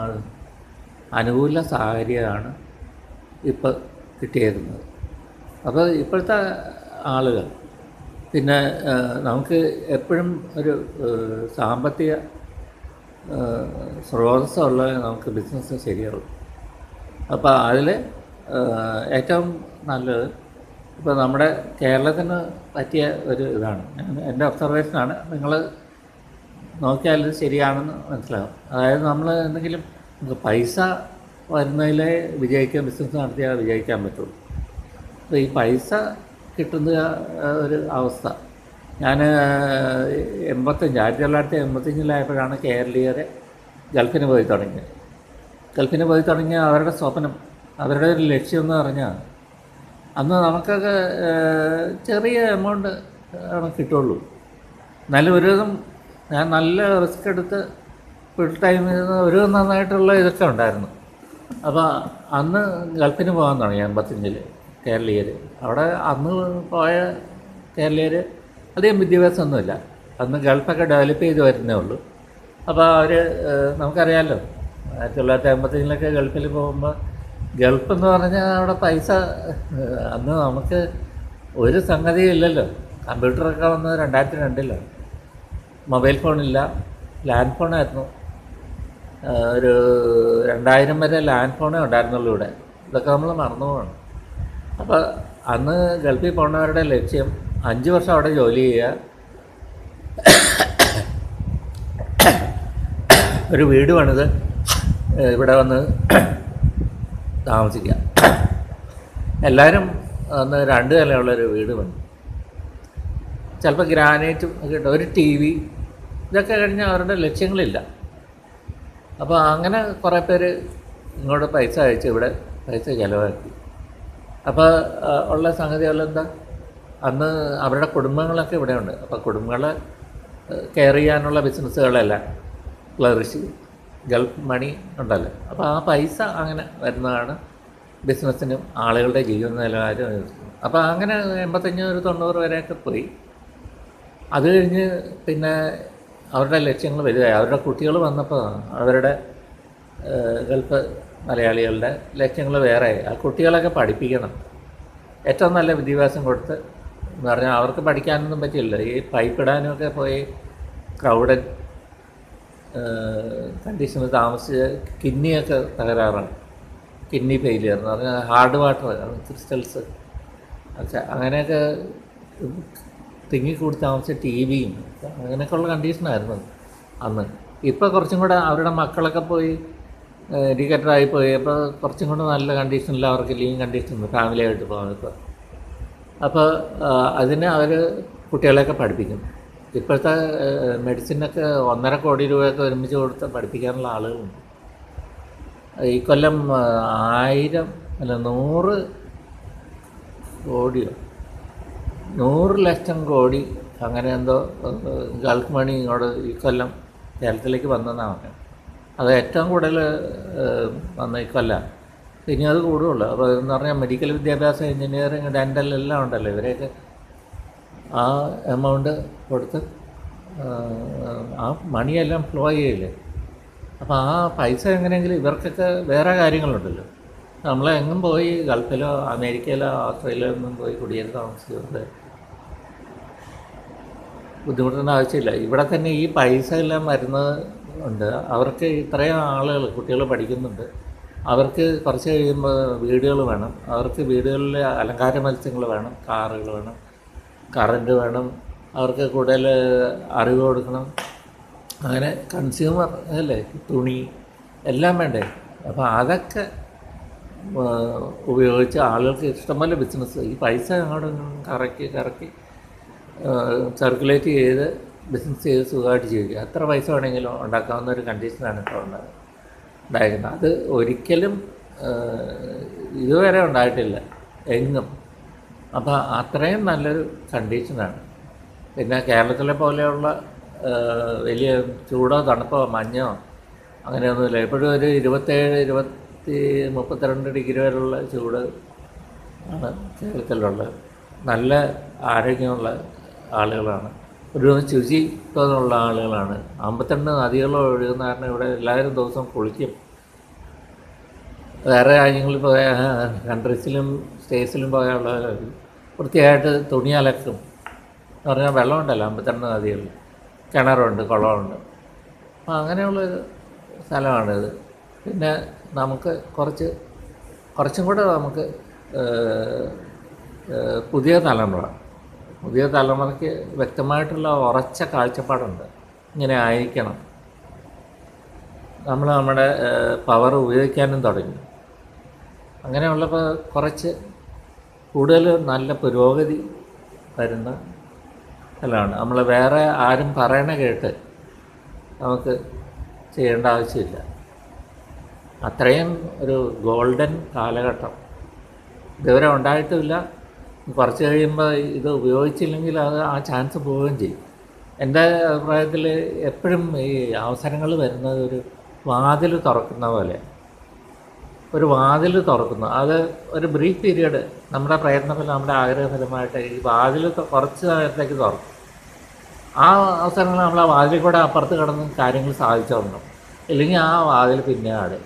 അനുകൂല സാഹചര്യമാണ് ഇപ്പോൾ കിട്ടിയേക്കുന്നത് അപ്പോൾ ഇപ്പോഴത്തെ ആളുകൾ പിന്നെ ഏഹ്, നമുക്ക് എപ്പോഴും ഒരു ഏഹ്, സാമ്പത്തിക ഏഹ്, സ്രോതസ്സുള്ള നമുക്ക് ബിസിനസ് ശരിയാവും അപ്പോൾ അതിൽ ഏറ്റവും നല്ലത് ഇപ്പോൾ നമ്മുടെ കേരളത്തിന് പറ്റിയ ഒരു ഇതാണ് ഞാൻ- എൻ്റെ ഒബ്സർവേഷനാണ് നിങ്ങൾ നോക്കിയാൽ ഇത് ശരിയാണെന്ന് മനസ്സിലാവും അതായത് നമ്മൾ എന്തെങ്കിലും നമുക്ക് പൈസ വരുന്നതിലേ വിജയിക്കാൻ ബിസിനസ് നടത്തിയാൽ വിജയിക്കാൻ പറ്റുള്ളൂ അപ്പോൾ ഈ പൈസ കിട്ടുന്ന ആ, ഒരു അവസ്ഥ ഞാൻ എൺപത്തഞ്ച് ആയിരത്തി തൊള്ളായിരത്തി എൺപത്തഞ്ചിലായപ്പോഴാണ് കേരളീയരെ ഗൾഫിന് പോയി തുടങ്ങിയത് ഗൾഫിന് പോയി തുടങ്ങിയ അവരുടെ സ്വപ്നം അവരുടെ ഒരു ലക്ഷ്യം എന്ന് പറഞ്ഞാൽ അന്ന് നമുക്കൊക്കെ ഏഹ്, ചെറിയ എമൗണ്ട് ആണ് കിട്ടുള്ളൂ എന്നാലും ഒരുവിധം ഞാൻ നല്ല റിസ്ക് എടുത്ത് ഫുൾ ടൈം ഒരു നന്നായിട്ടുള്ള ഇതൊക്കെ ഉണ്ടായിരുന്നു അപ്പോൾ അന്ന് ഗൾഫിന് പോകാൻ തുടങ്ങി എൺപത്തഞ്ചിൽ കേരളീയർ അവിടെ അന്ന് പോയ കേരളീയർ അധികം വിദ്യാഭ്യാസമൊന്നുമില്ല അന്ന് ഗൾഫൊക്കെ ഡെവലപ്പ് ചെയ്ത് വരുന്നേ ഉള്ളൂ അപ്പോൾ അവർ നമുക്കറിയാമല്ലോ ആയിരത്തി തൊള്ളായിരത്തി അമ്പത്തഞ്ചിലൊക്കെ ഗൾഫിൽ പോകുമ്പോൾ ഗൾഫ് എന്ന് പറഞ്ഞാൽ അവിടെ പൈസ ഏഹ്, അന്ന് നമുക്ക് ഒരു സംഗതിയും ഇല്ലല്ലോ കമ്പ്യൂട്ടറൊക്കെ വന്നത് രണ്ടായിരത്തി രണ്ടിലാണ് മൊബൈൽ ഫോണില്ല ലാൻഡ് ഫോണായിരുന്നു ആഹ് ഒരു രണ്ടായിരം വരെ ലാൻഡ് ഫോണേ ഉണ്ടായിരുന്നുള്ളൂ ഇവിടെ ഇതൊക്കെ നമ്മൾ മറന്നു പോകണം അപ്പോൾ അന്ന് ഗൾഫിൽ പോകുന്നവരുടെ ലക്ഷ്യം അഞ്ച് വർഷം അവിടെ ജോലി ചെയ്യുക ഒരു വീട് പണിത് ഏഹ് ഇവിടെ വന്ന് താമസിക്കുക എല്ലാവരും അന്ന് രണ്ട് നിലയുള്ളൊരു വീട് പണി ചിലപ്പോൾ ഗ്രാനൈറ്റും ഒക്കെ ഇട്ട് ഒരു ടി വി ഇതൊക്കെ കഴിഞ്ഞാൽ അവരുടെ ലക്ഷ്യങ്ങളില്ല അപ്പോൾ അങ്ങനെ കുറേ പേര് ഇങ്ങോട്ട് പൈസ അയച്ച് ഇവിടെ പൈസ ചിലവാക്കി അപ്പോൾ ആ, ഉള്ള സംഗതികളെന്താ അന്ന് അവരുടെ കുടുംബങ്ങളൊക്കെ ഇവിടെയുണ്ട് അപ്പോൾ കുടുംബങ്ങളെ കെയർ ചെയ്യാനുള്ള ബിസിനസ്സുകളെല്ലാം ഫ്ലറിഷ് ഗൾഫ് മണി ഉണ്ടല്ലോ അപ്പോൾ ആ പൈസ അങ്ങനെ വരുന്നതാണ് ബിസിനസ്സിനും ആളുകളുടെ ജീവിത നിലവാരം ഉയർത്തുന്നത്. അപ്പോൾ അങ്ങനെ എൺപത്തഞ്ച് ഒരു തൊണ്ണൂറ് വരെയൊക്കെ പോയി അത് കഴിഞ്ഞ് പിന്നെ അവരുടെ ലക്ഷ്യങ്ങൾ വലുതായി അവരുടെ കുട്ടികൾ വന്നപ്പോൾ അവരുടെ ഏഹ്, ഗൾഫ് മലയാളികളുടെ ലക്ഷ്യങ്ങൾ വേറെ ആ കുട്ടികളൊക്കെ പഠിപ്പിക്കണം ഏറ്റവും നല്ല വിദ്യാഭ്യാസം കൊടുത്ത് എന്ന് പറഞ്ഞാൽ അവർക്ക് പഠിക്കാനൊന്നും പറ്റില്ല ഈ പൈപ്പ് ഇടാനൊക്കെ പോയി ക്രൗഡഡ് കണ്ടീഷനിൽ താമസിച്ച് കിഡ്നിയൊക്കെ തകരാറാണ് കിഡ്നി ഫെയിലിയർ എന്ന് പറഞ്ഞാൽ ഹാർഡ് വാട്ടർ ക്രിസ്റ്റൽസ് പക്ഷെ അങ്ങനെയൊക്കെ തിങ്ങിക്കൂടി താമസിച്ച ടി വിയും അങ്ങനെയൊക്കെയുള്ള കണ്ടീഷനായിരുന്നു അന്ന് ഇപ്പോൾ കുറച്ചും കൂടെ അവരുടെ മക്കളൊക്കെ പോയി എഡ്യൂക്കേറ്റഡായി പോയി അപ്പോൾ കുറച്ചും കൂടെ നല്ല കണ്ടീഷനിൽ അവർക്ക് ലിവിങ് കണ്ടീഷൻ ഫാമിലിയായിട്ട് പോകാൻ ഇപ്പോൾ അപ്പോൾ അതിന് അവർ കുട്ടികളെയൊക്കെ പഠിപ്പിക്കും ഇപ്പോഴത്തെ മെഡിസിനൊക്കെ ഒന്നര കോടി രൂപയൊക്കെ ഒരുമിച്ച് കൊടുത്ത് പഠിപ്പിക്കാനുള്ള ആളുകളുണ്ട് ഈ കൊല്ലം ആ, ആയിരം അല്ല നൂറ് കോടിയോ നൂറ് ലക്ഷം കോടി അങ്ങനെ എന്തോ ഏഹ്, ഗൾഫ് മണി ഇങ്ങോട്ട് ഈ കൊല്ലം കേരളത്തിലേക്ക് വന്നെന്നാണ് പറഞ്ഞത് അത് ഏറ്റവും കൂടുതൽ ഏഹ്, വന്ന ഈ കൊല്ലം ഇനി അത് കൂടുകയുള്ളൂ അപ്പോൾ എന്ന് പറഞ്ഞാൽ മെഡിക്കൽ വിദ്യാഭ്യാസം എഞ്ചിനീയറിങ് ഡെൻ്റൽ എല്ലാം ഉണ്ടല്ലോ ഇവരെയൊക്കെ ആ എമൗണ്ട് കൊടുത്ത് ഏഹ്, ആ മണിയെല്ലാം ഫ്ലോ ചെയ്യില്ലേ അപ്പോൾ ആ പൈസ എങ്ങനെയെങ്കിലും ഇവർക്കൊക്കെ വേറെ കാര്യങ്ങളുണ്ടല്ലോ നമ്മളെങ്ങും പോയി ഗൾഫിലോ അമേരിക്കയിലോ ഓസ്ട്രേലിയയിലോ ഒന്നും പോയി കുടിയേറി താമസിക്കുന്നത് ബുദ്ധിമുട്ടേണ്ട ആവശ്യമില്ല ഇവിടെ തന്നെ ഈ പൈസ എല്ലാം വരുന്നത് ഉണ്ട് അവർക്ക് ഇത്രയും ആളുകൾ കുട്ടികൾ പഠിക്കുന്നുണ്ട് അവർക്ക് കുറച്ച് കഴിയുമ്പോൾ വീടുകൾ വേണം അവർക്ക് വീടുകളിൽ അലങ്കാര മത്സ്യങ്ങൾ വേണം കാറുകൾ വേണം കറണ്ട് വേണം അവർക്ക് കൂടുതൽ അറിവ് കൊടുക്കണം അങ്ങനെ കൺസ്യൂമർ അല്ലേ തുണി എല്ലാം വേണ്ടേ അപ്പോൾ അതൊക്കെ ആ, ഉപയോഗിച്ച് ആളുകൾക്ക് ഇഷ്ടംപോലെ ബിസിനസ് ഈ പൈസ അങ്ങോട്ടും ഇങ്ങോട്ടും കറക്കി കറക്കി സർക്കുലേറ്റ് ചെയ്ത് ബിസിനസ് ചെയ്ത് സുഖമായിട്ട് ജീവിക്കുക എത്ര പൈസ വേണമെങ്കിലും ഉണ്ടാക്കാവുന്ന ഒരു കണ്ടീഷനാണ് ഇപ്പോൾ ഉണ്ടായത് ഉണ്ടായിരിക്കുന്നത് അത് ഒരിക്കലും ആ, ഇതുവരെ ഉണ്ടായിട്ടില്ല എങ്ങും അപ്പോൾ അത്രയും നല്ലൊരു കണ്ടീഷനാണ് പിന്നെ കേരളത്തിലെ പോലെയുള്ള ആ, വലിയ ചൂടോ തണുപ്പോ മഞ്ഞോ അങ്ങനെയൊന്നുമില്ല എപ്പോഴും ഒരു ഇരുപത്തേഴ് ഇരുപത്തി മുപ്പത്തിരണ്ട് ഡിഗ്രി വരെയുള്ള ചൂട് ആണ് കേരളത്തിലുള്ളത് നല്ല ആരോഗ്യമുള്ള ആളുകളാണ് ഒരു ശുചിത്വമുള്ള ആളുകളാണ് അമ്പത്തിരണ്ട് നദികൾ ഒഴുകുന്ന കാരണം ഇവിടെ എല്ലാവരും ദിവസം കുളിക്കും വേറെ രാജ്യങ്ങളിൽ പോയ കൺട്രീസിലും സ്റ്റേറ്റ്സിലും പോയുള്ള വൃത്തിയായിട്ട് തുണി അലക്കും എന്ന് പറഞ്ഞാൽ വെള്ളമുണ്ടല്ലോ അമ്പത്തിരണ്ട് നദികളിൽ കിണറുണ്ട് കുളമുണ്ട് അപ്പോൾ അങ്ങനെയുള്ളൊരു സ്ഥലമാണിത് പിന്നെ നമുക്ക് കുറച്ച് കുറച്ചും കൂടെ നമുക്ക് ഏഹ്, ഏഹ്, പുതിയ തലമുറ പുതിയ തലമുറയ്ക്ക് വ്യക്തമായിട്ടുള്ള ഉറച്ച കാഴ്ചപ്പാടുണ്ട് ഇങ്ങനെ ആയിരിക്കണം നമ്മൾ നമ്മുടെ പവർ ഉപയോഗിക്കാനും തുടങ്ങി അങ്ങനെയുള്ളപ്പോൾ കുറച്ച് കൂടുതൽ നല്ല പുരോഗതി വരുന്ന സ്ഥലമാണ് നമ്മൾ വേറെ ആരും പറയണ കേട്ട് നമുക്ക് ചെയ്യേണ്ട ആവശ്യമില്ല അത്രയും ഒരു ഗോൾഡൻ കാലഘട്ടം ഇതുവരെ ഉണ്ടായിട്ടുമില്ല കുറച്ച് കഴിയുമ്പോൾ ഇത് ഉപയോഗിച്ചില്ലെങ്കിൽ അത് ആ ചാൻസ് പോവുകയും ചെയ്യും എൻ്റെ അഭിപ്രായത്തിൽ എപ്പോഴും ഈ അവസരങ്ങൾ വരുന്നത് ഒരു വാതിൽ തുറക്കുന്ന പോലെ ഒരു വാതിൽ തുറക്കുന്നു അത് ഒരു ബ്രീഫ് പീരീഡ് നമ്മുടെ പ്രയത്നഫലം നമ്മുടെ ആഗ്രഹഫലമായിട്ട് ഈ വാതിൽ ത- കുറച്ച് നേരത്തേക്ക് തുറക്കും ആ അവസരങ്ങൾ നമ്മൾ ആ വാതിൽ കൂടെ അപ്പുറത്ത് കിടന്ന് കാര്യങ്ങൾ സാധിച്ചോളണം ഇല്ലെങ്കിൽ ആ വാതിൽ പിന്നെ അടയും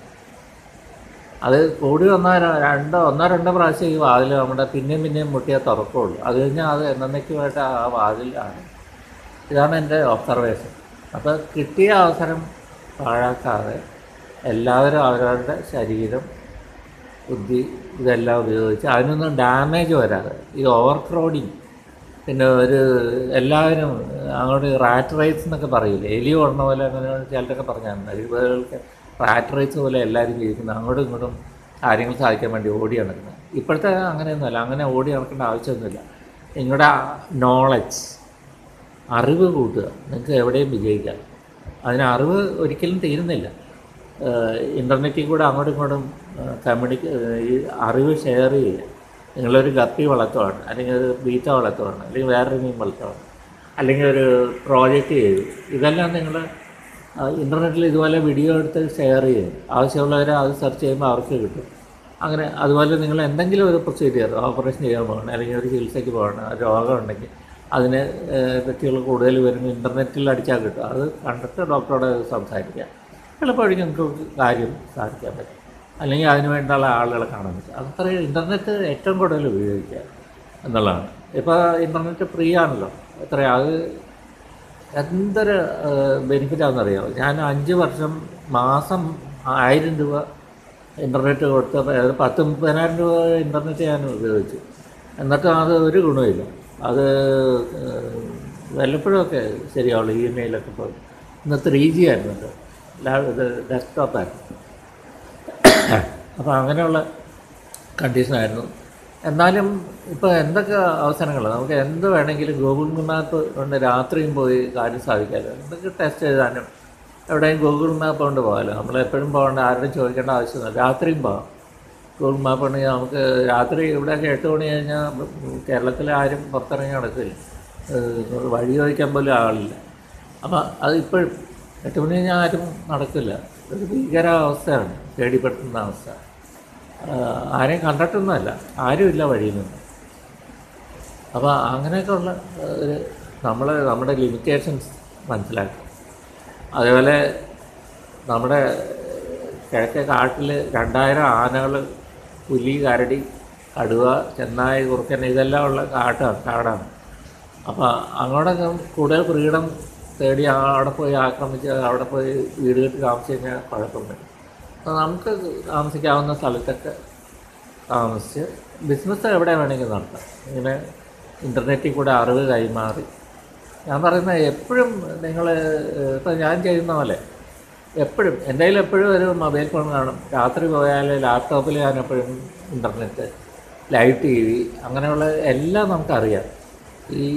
അത് കൂടി വന്നോ ര- രണ്ടോ ഒന്നോ രണ്ടോ പ്രാവശ്യം ഈ വാതിൽ നമ്മുടെ പിന്നെയും പിന്നെയും മുട്ടിയാൽ തുറക്കുള്ളൂ അത് കഴിഞ്ഞാൽ അത് എന്നേക്കുമായിട്ട് ആ വാതിൽ ആണ് ഇതാണ് എൻ്റെ ഒബ്സർവേഷൻ അപ്പോൾ കിട്ടിയ അവസരം പാഴാക്കാതെ എല്ലാവരും അവരവരുടെ ശരീരം ബുദ്ധി ഇതെല്ലാം ഉപയോഗിച്ച് അതിനൊന്നും ഡാമേജ് വരാതെ ഈ ഓവർ ക്രൗഡിങ് പിന്നെ ഒരു എല്ലാവരും അങ്ങോട്ട് റാറ്റ് റൈറ്റ്സ് എന്നൊക്കെ പറയില്ലേ എലി ഓടണ പോലെ അങ്ങനെ ചിലരൊക്കെ പറഞ്ഞാൽ എഴുപതുകൾക്ക് റാറ്റ് റൈറ്റ്സ് പോലെ എല്ലാവരും ജീവിക്കുന്നത് അങ്ങോട്ടും ഇങ്ങോട്ടും കാര്യങ്ങൾ സാധിക്കാൻ വേണ്ടി ഓടി നടക്കുന്നത് ഇപ്പോഴത്തെ അങ്ങനെയൊന്നുമല്ല അങ്ങനെ ഓടി നടക്കേണ്ട ആവശ്യമൊന്നുമില്ല നിങ്ങളുടെ നോളജ് അറിവ് കൂട്ടുക നിങ്ങൾക്ക് എവിടെയും വിജയിക്കാം അതിന് അറിവ് ഒരിക്കലും തീരുന്നില്ല ഇൻ്റർനെറ്റിൽ കൂടെ അങ്ങോട്ടും ഇങ്ങോട്ടും കമ്മ്യൂണിക്ക ഈ അറിവ് ഷെയർ ചെയ്യുക നിങ്ങളൊരു ഗപ്പി വളർത്തുവാണ് അല്ലെങ്കിൽ ഒരു ബീറ്റ വളർത്തുവാണ് അല്ലെങ്കിൽ വേറൊരു മീൻ വളർത്തുവാണ് അല്ലെങ്കിൽ ഒരു പ്രോജക്റ്റ് ചെയ്തു ഇതെല്ലാം നിങ്ങൾ ഇൻ്റർനെറ്റിൽ ഇതുപോലെ വീഡിയോ എടുത്ത് ഷെയർ ചെയ്യും ആവശ്യമുള്ളവർ അത് സെർച്ച് ചെയ്യുമ്പോൾ അവർക്ക് കിട്ടും അങ്ങനെ അതുപോലെ നിങ്ങൾ എന്തെങ്കിലും ഒരു പ്രൊസീജിയർ ഓപ്പറേഷൻ ചെയ്യാൻ പോകണം അല്ലെങ്കിൽ ഒരു ചികിത്സയ്ക്ക് പോകണം രോഗം ഉണ്ടെങ്കിൽ അതിന് ഏഹ്, പറ്റിയുള്ള കൂടുതൽ വരുമ്പോൾ ഇൻ്റർനെറ്റിൽ അടിച്ചാൽ കിട്ടും അത് കണ്ടിട്ട് ഡോക്ടറോട് സംസാരിക്കുക എളുപ്പമായിട്ട് നിങ്ങൾക്ക് കാര്യം സാധിക്കാൻ പറ്റും അല്ലെങ്കിൽ അതിന് വേണ്ടിയുള്ള ആളുകളെ കാണാൻ പറ്റും അത്രയും ഇൻ്റർനെറ്റ് ഏറ്റവും കൂടുതൽ ഉപയോഗിക്കുക എന്നുള്ളതാണ് ഇപ്പോൾ ഇൻ്റർനെറ്റ് ഫ്രീ ആണല്ലോ എത്രയാ അത് എന്തൊരു ബെനിഫിറ്റാണെന്നറിയാമോ ഞാൻ അഞ്ച് വർഷം മാസം ആയിരം രൂപ ഇൻ്റർനെറ്റ് കൊടുത്ത അതായത് പത്ത് മുപ്പതിനായിരം രൂപ ഇൻ്റർനെറ്റ് ഞാൻ ഉപയോഗിച്ചു എന്നിട്ടും അത് ഒരു ഗുണമില്ല അത് ഏഹ്, വല്ലപ്പോഴുമൊക്കെ ശരിയാവുള്ളൂ ഇമെയിലൊക്കെ പോയി ഇന്ന് ത്രീ ജി ആയിരുന്നു ഇത് ലാ- ഇത് ഡെസ്ക്ടോപ്പായിരുന്നു അപ്പോൾ അങ്ങനെയുള്ള കണ്ടീഷനായിരുന്നു എന്നാലും ഇപ്പോൾ എന്തൊക്കെ അവസരങ്ങൾ നമുക്ക് എന്ത് വേണമെങ്കിലും ഗൂഗിൾ മാപ്പ് കൊണ്ട് രാത്രിയും പോയി കാര്യം സാധിക്കാമല്ലോ എന്തൊക്കെ ടെസ്റ്റ് എഴുതാനും എവിടെയും ഗൂഗിൾ മാപ്പ് കൊണ്ട് പോകാമല്ലോ നമ്മൾ എപ്പോഴും പോകേണ്ട ആരോടും ചോദിക്കേണ്ട ആവശ്യമൊന്നുമില്ല രാത്രിയും പോകാം ഗൂഗിൾ മാപ്പ് ഉണ്ടെങ്കിൽ നമുക്ക് രാത്രി ഇവിടെയൊക്കെ എട്ട് മണി കഴിഞ്ഞാൽ കേരളത്തിൽ ആരും പുറത്തിറങ്ങി നടക്കില്ല ഏഹ് വഴി ചോദിക്കാൻ പോലും ആളില്ല അപ്പം അത് ഇപ്പോഴും എട്ട് മണി കഴിഞ്ഞാൽ ആരും നടക്കില്ല ഒരു ഭീകരാവസ്ഥയാണ് പേടിപ്പെടുത്തുന്ന അവസ്ഥ ആഹ് ആരെയും കണ്ടിട്ടൊന്നുമല്ല ആരുമില്ല വഴിയിൽ നിന്ന് അപ്പോൾ അങ്ങനെയൊക്കെ ഉള്ള ഏഹ്, ഒരു നമ്മൾ നമ്മുടെ ലിമിറ്റേഷൻസ് മനസ്സിലാക്കും അതേപോലെ നമ്മുടെ കിഴക്കേ കാട്ടിൽ രണ്ടായിരം ആനകൾ പുലി കരടി കടുവ ചെന്നായി കുറുക്കൻ ഇതെല്ലാം ഉള്ള കാട്ടാണ് കാടാണ് അപ്പോൾ അങ്ങോട്ടൊക്കെ കൂടുതൽ ഫ്രീഡം തേടി അവിടെ പോയി ആക്രമിച്ച് അവിടെ പോയി വീട് കെട്ടി താമസിച്ച് കഴിഞ്ഞാൽ കുഴപ്പം വരും നമുക്ക് താമസിക്കാവുന്ന സ്ഥലത്തൊക്കെ താമസിച്ച് ബിസിനസ് എവിടെ വേണമെങ്കിലും നടത്താം ഇങ്ങനെ ഇൻ്റർനെറ്റിൽ കൂടെ അറിവ് കൈമാറി ഞാൻ പറയുന്നത് എപ്പോഴും നിങ്ങൾ ഇപ്പം ഞാൻ ചെയ്യുന്ന പോലെ എപ്പോഴും എൻ്റെ കയ്യിൽ എപ്പോഴും ഒരു മൊബൈൽ ഫോൺ കാണും രാത്രി പോയാൽ ലാപ്ടോപ്പിൽ ഞാൻ എപ്പോഴും ഇൻ്റർനെറ്റ് ലൈവ് ടി വി അങ്ങനെയുള്ള എല്ലാം നമുക്കറിയാം ഈ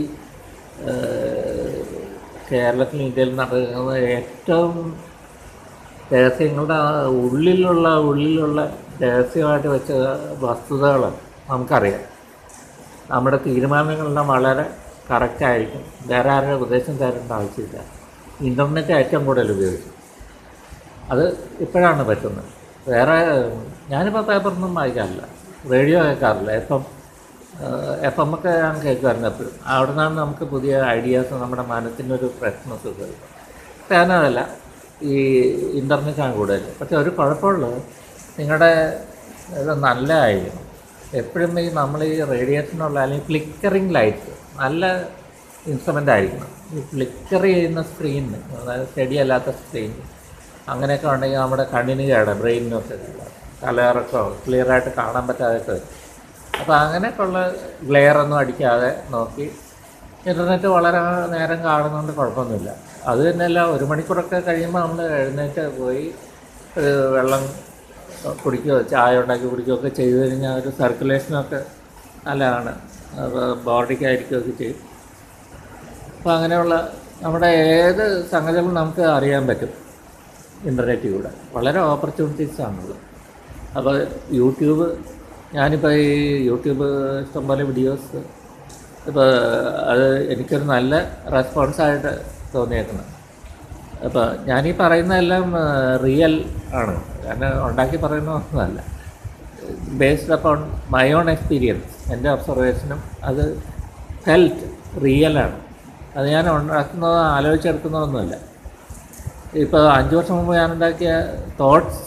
ഏഹ്, കേരളത്തിൽ ഇന്ത്യയിൽ നടക്കുന്ന ഏറ്റവും രഹസ്യങ്ങളുടെ ആ ഉള്ളിലുള്ള ഉള്ളിലുള്ള രഹസ്യമായിട്ട് വെച്ച വസ്തുതകൾ നമുക്കറിയാം നമ്മുടെ തീരുമാനങ്ങളെല്ലാം വളരെ കറക്റ്റായിരിക്കും വേറെ ആരുടെ ഉപദേശം തരേണ്ട ആവശ്യമില്ല ഇൻ്റർനെറ്റ് ഏറ്റവും കൂടുതൽ ഉപയോഗിച്ചു അത് ഇപ്പോഴാണ് പറ്റുന്നത് വേറെ ഞാനിപ്പോൾ പേപ്പറൊന്നും വായിക്കാറില്ല റേഡിയോ കേൾക്കാറില്ല എപ്പം എഫ് എം ഒക്കെ ഞാൻ കേൾക്കുമായിരുന്നു എപ്പോഴും അവിടെ നിന്നാണ് നമുക്ക് പുതിയ ഐഡിയാസ് നമ്മുടെ മനസ്സിൻ്റെ ഒരു ഫ്രഷ്നെസ് ഒക്കെ വരും ഇപ്പം ഞാനതല്ല ഈ ഇൻ്റർനെറ്റാണ് കൂടുതൽ പക്ഷെ ഒരു കുഴപ്പമുള്ളത് നിങ്ങളുടെ ഇത് നല്ലതായിരിക്കണം എപ്പോഴും ഈ നമ്മൾ ഈ റേഡിയേഷനുള്ള അല്ലെങ്കിൽ ഫ്ലിക്കറിങ് ലൈറ്റ്സ് നല്ല ഇൻസ്ട്രുമെൻ്റ് ആയിരിക്കണം ഈ ഫ്ലിക്കർ ചെയ്യുന്ന സ്ക്രീനിന് അതായത് സ്റ്റഡി അല്ലാത്ത സ്ക്രീൻ അങ്ങനെയൊക്കെ ഉണ്ടെങ്കിൽ നമ്മുടെ കണ്ണിന് കേടാം ബ്രെയിനിനൊക്കെ തലയിറക്കോ ക്ലിയറായിട്ട് കാണാൻ പറ്റാതൊക്കെ വരും അപ്പോൾ അങ്ങനെയൊക്കെയുള്ള ഗ്ലെയർ ഒന്നും അടിക്കാതെ നോക്കി ഇൻ്റർനെറ്റ് വളരെ നേരം കാണുന്നതുകൊണ്ട് കുഴപ്പമൊന്നുമില്ല അത് തന്നെയല്ല ഒരു മണിക്കൂറൊക്കെ കഴിയുമ്പോൾ നമ്മൾ എഴുന്നേറ്റ് പോയി ഒരു വെള്ളം കുടിക്കുകയോ ചായ ഉണ്ടാക്കി കുടിക്കുകയോ ഒക്കെ ചെയ്തു കഴിഞ്ഞാൽ ഒരു സർക്കുലേഷനൊക്കെ നല്ലതാണ് അപ്പോൾ ബോഡിക്കായിരിക്കുകയൊക്കെ ചെയ്യും അപ്പോൾ അങ്ങനെയുള്ള നമ്മുടെ ഏത് സംഗതികളും നമുക്ക് അറിയാൻ പറ്റും ഇൻ്റർനെറ്റിലൂടെ വളരെ ഓപ്പർച്യൂണിറ്റീസ് ആണുള്ളത് അപ്പോൾ യൂട്യൂബ് ഞാനിപ്പോൾ ഈ യൂട്യൂബ് ഇഷ്ടംപോലെ വീഡിയോസ് ഇപ്പോൾ അത് എനിക്കൊരു നല്ല റെസ്പോൺസായിട്ട് തോന്നിയേക്കുന്നത് അപ്പോൾ ഞാനീ പറയുന്നതെല്ലാം റിയൽ ആണ് കാരണം ഉണ്ടാക്കി പറയുന്ന ഒന്നുമല്ല based upon my own experience എൻ്റെ ഒബ്സർവേഷനും അത് ഫെൽറ്റ് റിയലാണ് അത് ഞാൻ ഉണ്ടാക്കുന്നതോ ആലോചിച്ചെടുക്കുന്നതൊന്നുമല്ല ഇപ്പോൾ അഞ്ച് വർഷം മുമ്പ് ഞാൻ ഉണ്ടാക്കിയ തോട്ട്സ്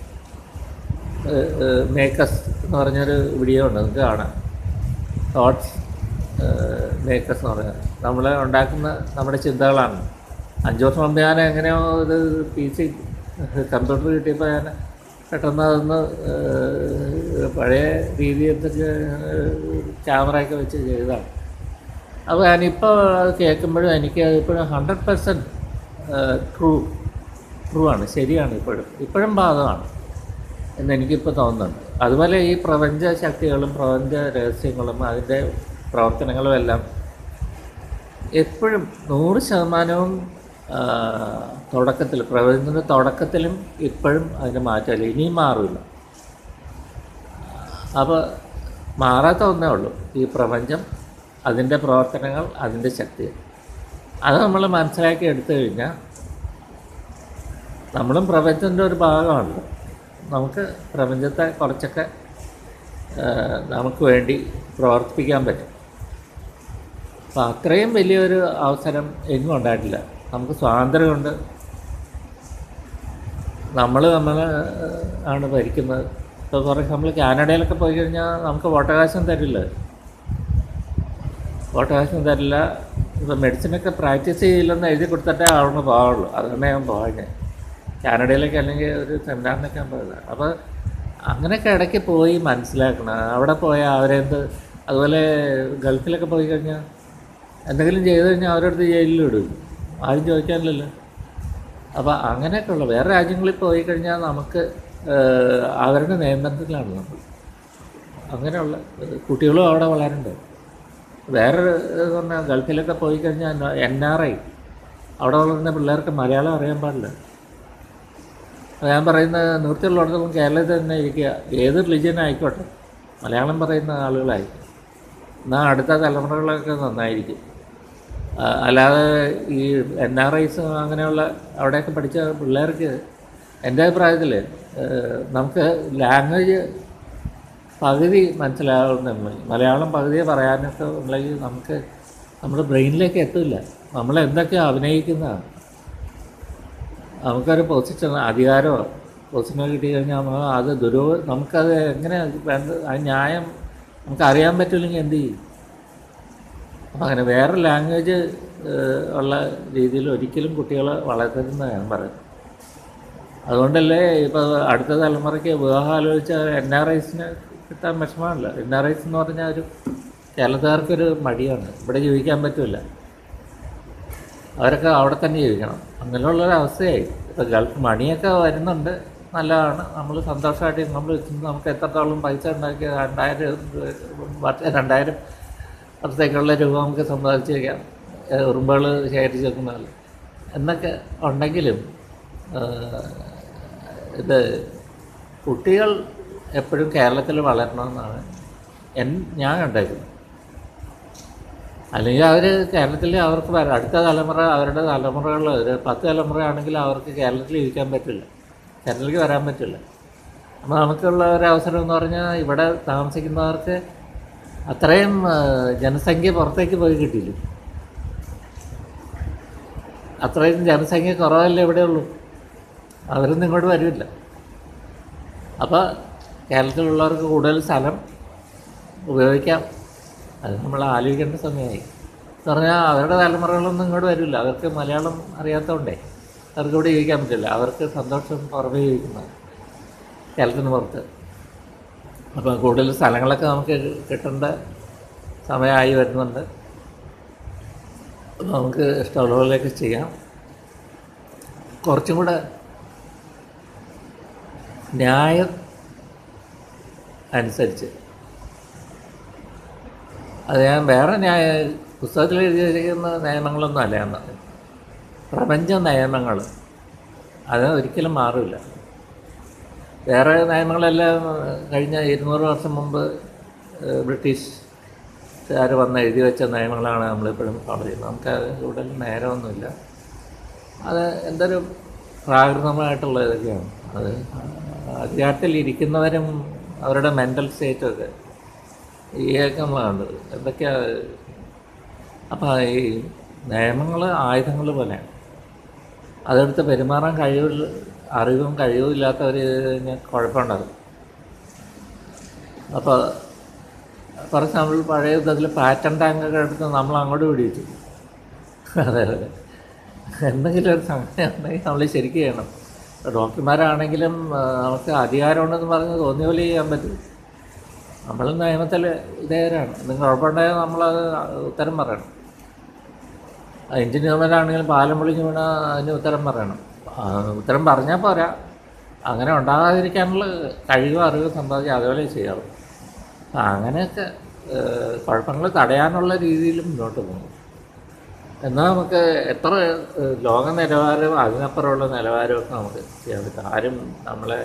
മേക്കസ് എന്ന് പറഞ്ഞൊരു വീഡിയോ ഉണ്ട് നിങ്ങൾക്ക് കാണാം തോട്ട്സ് മേക്കസ് എന്ന് പറഞ്ഞാൽ നമ്മൾ ഉണ്ടാക്കുന്ന നമ്മുടെ ചിന്തകളാണ് അഞ്ച് വർഷം മുമ്പ് ഞാൻ എങ്ങനെയോ ഇത് പി സി കമ്പ്യൂട്ടർ കിട്ടിയപ്പോൾ ഞാൻ പെട്ടെന്ന് അതൊന്ന് ഏഹ്, പഴയ രീതി എന്തൊക്കെ ക്യാമറയൊക്കെ വെച്ച് ചെയ്തതാണ് അപ്പോൾ ഞാനിപ്പോൾ അത് കേൾക്കുമ്പോഴും എനിക്ക് ഇപ്പോഴും ഹൺഡ്രഡ് പെർസെൻറ്റ് ട്രൂ ട്രൂ ആണ് ശരിയാണ് ഇപ്പോഴും ഇപ്പോഴും ബാധകമാണ് എന്ന് എനിക്കിപ്പോൾ തോന്നുന്നുണ്ട് അതുപോലെ ഈ പ്രപഞ്ച ശക്തികളും പ്രപഞ്ച രഹസ്യങ്ങളും അതിൻ്റെ പ്രവർത്തനങ്ങളും എല്ലാം എപ്പോഴും നൂറ് ശതമാനവും തുടക്കത്തിൽ പ്രപഞ്ചത്തിൻ്റെ തുടക്കത്തിലും ഇപ്പോഴും അതിന് മാറ്റമില്ല ഇനിയും മാറില്ല അപ്പോൾ മാറാത്ത ഒന്നേ ഉള്ളൂ ഈ പ്രപഞ്ചം അതിൻ്റെ പ്രവർത്തനങ്ങൾ അതിൻ്റെ ശക്തി അത് നമ്മൾ മനസ്സിലാക്കി എടുത്തു കഴിഞ്ഞാൽ നമ്മളും പ്രപഞ്ചത്തിൻ്റെ ഒരു ഭാഗമാണല്ലോ നമുക്ക് പ്രപഞ്ചത്തെ കുറച്ചൊക്കെ ആ, നമുക്ക് വേണ്ടി പ്രവർത്തിപ്പിക്കാൻ പറ്റും അപ്പം അത്രയും വലിയൊരു അവസരം എങ്ങും ഉണ്ടായിട്ടില്ല നമുക്ക് സ്വാതന്ത്ര്യമുണ്ട് നമ്മൾ നമ്മൾ ആണ് ഭരിക്കുന്നത് ഇപ്പോൾ ഫോർ എക്സാമ്പിൾ കാനഡയിലൊക്കെ പോയി കഴിഞ്ഞാൽ നമുക്ക് വോട്ടവകാശം തരില്ല വോട്ടവകാശം തരില്ല ഇപ്പോൾ മെഡിസിനൊക്കെ പ്രാക്ടീസ് ചെയ്യില്ലെന്ന് എഴുതി കൊടുത്തിട്ടേ അവിടെ പോകാവുള്ളൂ അതുകൊണ്ടേ ഞാൻ പോകാൻ കാനഡയിലൊക്കെ അല്ലെങ്കിൽ ഒരു സെമിനാറിനൊക്കെ ഞാൻ പോയത് അപ്പോൾ അങ്ങനെയൊക്കെ ഇടയ്ക്ക് പോയി മനസ്സിലാക്കണം അവിടെ പോയാൽ അവരെന്ത് അതുപോലെ ഗൾഫിലൊക്കെ പോയി കഴിഞ്ഞാൽ എന്തെങ്കിലും ചെയ്തു കഴിഞ്ഞാൽ അവരടുത്ത് ജയിലിൽ ഇടും ആരും ചോദിക്കാനില്ലല്ലോ അപ്പോൾ അങ്ങനെയൊക്കെയുള്ള വേറെ രാജ്യങ്ങളിൽ പോയി കഴിഞ്ഞാൽ നമുക്ക് ഏഹ്, അവരുടെ നിയന്ത്രണത്തിലാണ് നമ്മൾ അങ്ങനെയുള്ള ഏഹ്, കുട്ടികളും അവിടെ വളരുന്നുണ്ട് വേറെ എന്ന് പറഞ്ഞാൽ ഗൾഫിലൊക്കെ പോയി കഴിഞ്ഞാൽ എൻ ആർ ഐ അവിടെ വളർന്ന പിള്ളേർക്ക് മലയാളം അറിയാൻ പാടില്ല അത് ഞാൻ പറയുന്ന നൂറ്റിയുള്ളിടത്തോളം കേരളത്തിൽ തന്നെ ഇരിക്കുക ഏത് റിലിജിയൻ ആയിക്കോട്ടെ മലയാളം പറയുന്ന ആളുകളായിരിക്കും എന്നാൽ അടുത്ത തലമുറകളൊക്കെ നന്നായിരിക്കും ആ, അല്ലാതെ ഈ എൻ ആർ ഐസ് അങ്ങനെയുള്ള അവിടെയൊക്കെ പഠിച്ച പിള്ളേർക്ക് എൻ്റെ അഭിപ്രായത്തിൽ നമുക്ക് ലാംഗ്വേജ് പകുതി മനസ്സിലാവുന്ന മലയാളം പകുതിയെ പറയാനൊക്കെ ഉണ്ടെങ്കിൽ നമുക്ക് നമ്മുടെ ബ്രെയിനിലേക്ക് എത്തില്ല നമ്മൾ എന്തൊക്കെയാണ് അഭിനയിക്കുന്നതാണ് നമുക്കൊരു പൊസിഷൻ അധികാരമോ പൊസിഷനോ കിട്ടി കഴിഞ്ഞാൽ നമ്മൾ അത് ദുരോ നമുക്കത് എങ്ങനെ വേണ്ട ആ ന്യായം നമുക്ക് അറിയാൻ പറ്റില്ലെങ്കിൽ എന്ത് ചെയ്യും അപ്പം അങ്ങനെ വേറെ ലാംഗ്വേജ് ഉള്ള രീതിയിൽ ഒരിക്കലും കുട്ടികളെ വളർത്തരുതെന്ന് ഞാൻ പറയുന്നത് അതുകൊണ്ടല്ലേ ഇപ്പോൾ അടുത്ത തലമുറയ്ക്ക് വിവാഹം ആലോചിച്ച എൻ ആർ ഐസിന് കിട്ടാൻ വിഷമമല്ല എൻ ആർ ഐസ് എന്ന് പറഞ്ഞാൽ ഒരു കേരളത്തുകാർക്കൊരു മടിയാണ് ഇവിടെ ജീവിക്കാൻ പറ്റില്ല അവരൊക്കെ അവിടെ തന്നെ ജീവിക്കണം അങ്ങനെയുള്ളൊരവസ്ഥയായി ഇപ്പോൾ ഗൾഫ് മണിയൊക്കെ വരുന്നുണ്ട് നല്ലതാണ് നമ്മൾ സന്തോഷമായിട്ട് നമ്മൾ നമുക്ക് എത്രത്തോളം പൈസ ഉണ്ടാക്കി രണ്ടായിരം വർഷം രണ്ടായിരം വർഷത്തേക്കുള്ള രൂപ നമുക്ക് സമ്പാദിച്ച് വയ്ക്കാം ഉറുമ്പുകൾ ശേഖരിച്ച് വെക്കുന്നതല്ല എന്നൊക്കെ ഉണ്ടെങ്കിലും ഏഹ്, ഇത് കുട്ടികൾ എപ്പോഴും കേരളത്തിൽ വളരണമെന്നാണ് എൻ ഞാൻ കണ്ടേക്കുന്നത് അല്ലെങ്കിൽ അവർ കേരളത്തിൽ അവർക്ക് വരാം അടുത്ത തലമുറ അവരുടെ തലമുറകൾ ഒരു പത്ത് തലമുറയാണെങ്കിൽ അവർക്ക് കേരളത്തിൽ ജീവിക്കാൻ പറ്റില്ല കേരളത്തിലേക്ക് വരാൻ പറ്റില്ല അപ്പോൾ നമുക്കുള്ള ഒരു അവസരം എന്ന് പറഞ്ഞാൽ ഇവിടെ താമസിക്കുന്നവർക്ക് അത്രയും ആ, ജനസംഖ്യ പുറത്തേക്ക് പോയി കിട്ടിയില്ല അത്രയും ജനസംഖ്യ കുറവല്ലേ ഇവിടെയുള്ളൂ അവരൊന്നും ഇങ്ങോട്ട് വരില്ല അപ്പോൾ കേരളത്തിലുള്ളവർക്ക് കൂടുതൽ സ്ഥലം ഉപയോഗിക്കാം അത് നമ്മൾ ആലോചിക്കേണ്ട സമയമായി എന്ന് പറഞ്ഞാൽ അവരുടെ തലമുറകളൊന്നും ഇങ്ങോട്ട് വരില്ല അവർക്ക് മലയാളം അറിയാത്തതുകൊണ്ടേ അവർക്ക് ഇവിടെ ജീവിക്കാൻ പറ്റില്ല അവർക്ക് സന്തോഷം പുറമേ ജീവിക്കുന്നത് കേരളത്തിന് പുറത്ത് അപ്പോൾ കൂടുതൽ സ്ഥലങ്ങളൊക്കെ നമുക്ക് കിട്ടേണ്ട സമയമായി വരുന്നുണ്ട് അപ്പോൾ നമുക്ക് ഇഷ്ടമുള്ളതിലേക്ക് ചെയ്യാം കുറച്ചും കൂടെ ന്യായം അനുസരിച്ച് അത് ഞാൻ വേറെ ന്യായ പുസ്തകത്തിൽ എഴുതി വെച്ചിരിക്കുന്ന നിയമങ്ങളൊന്നും അല്ല ഞാൻ പറഞ്ഞത് പ്രപഞ്ച നിയമങ്ങൾ അത് ഒരിക്കലും മാറില്ല വേറെ നിയമങ്ങളെല്ലാം കഴിഞ്ഞ ഇരുന്നൂറ് വർഷം മുമ്പ് ഏഹ്, ബ്രിട്ടീഷുകാർ വന്ന് എഴുതി വെച്ച നിയമങ്ങളാണ് നമ്മളിപ്പോഴും ഫോളോ ചെയ്യുന്നത് നമുക്ക് അത് കൂടുതൽ നേരമൊന്നുമില്ല അത് എന്തൊരു പ്രാകൃതമായിട്ടുള്ള ഇതൊക്കെയാണ് അത് അധികാരത്തിൽ ഇരിക്കുന്നവരും അവരുടെ മെൻ്റൽ സ്റ്റേറ്റൊക്കെ ഈ ഏകമാണ് എന്തൊക്കെയാ അപ്പോൾ ഈ നിയമങ്ങൾ ആയുധങ്ങൾ പോലെയാണ് അതെടുത്ത് പെരുമാറാൻ കഴിവില്ല അറിവും കഴിവും ഇല്ലാത്തവർ കഴിഞ്ഞാൽ കുഴപ്പമുണ്ടാകും അപ്പോൾ ഫോർ എക്സാമ്പിൾ പഴയ യുദ്ധത്തിൽ പാറ്റൻ ടാങ്കൊക്കെ എടുത്ത് നമ്മൾ അങ്ങോട്ട് പിടിച്ചു അതെ അതെ എന്തെങ്കിലും ഒരു സമയം ഉണ്ടെങ്കിൽ നമ്മൾ ശരിക്കും ചെയ്യണം ഡോക്ടർമാരാണെങ്കിലും ആ, നമുക്ക് അധികാരമുണ്ടെന്ന് പറഞ്ഞ് തോന്നിയ പോലെ ചെയ്യാൻ പറ്റും നമ്മൾ നിയമത്തിൽ ഇതേവരാണ് നിങ്ങൾ കുഴപ്പമുണ്ടായാൽ നമ്മളത് ഉത്തരം പറയണം എഞ്ചിനീയർമാരാണെങ്കിലും പാലം പൊളിഞ്ഞ് വീണാൽ അതിന് ഉത്തരം പറയണം ആ, ഉത്തരം പറഞ്ഞാൽ പോരാ അങ്ങനെ ഉണ്ടാകാതിരിക്കാനുള്ള കഴിവും അറിവും സമ്പാദിക്കുക അതുപോലെ ചെയ്യാറ് അപ്പം അങ്ങനെയൊക്കെ ഏഹ്, കുഴപ്പങ്ങൾ തടയാനുള്ള രീതിയിൽ മുന്നോട്ട് പോകും എന്നാൽ നമുക്ക് എത്ര ഏഹ്, ലോക നിലവാരവും അതിനപ്പുറമുള്ള നിലവാരമൊക്കെ നമുക്ക് ചെയ്യാൻ പറ്റും ആരും നമ്മളെ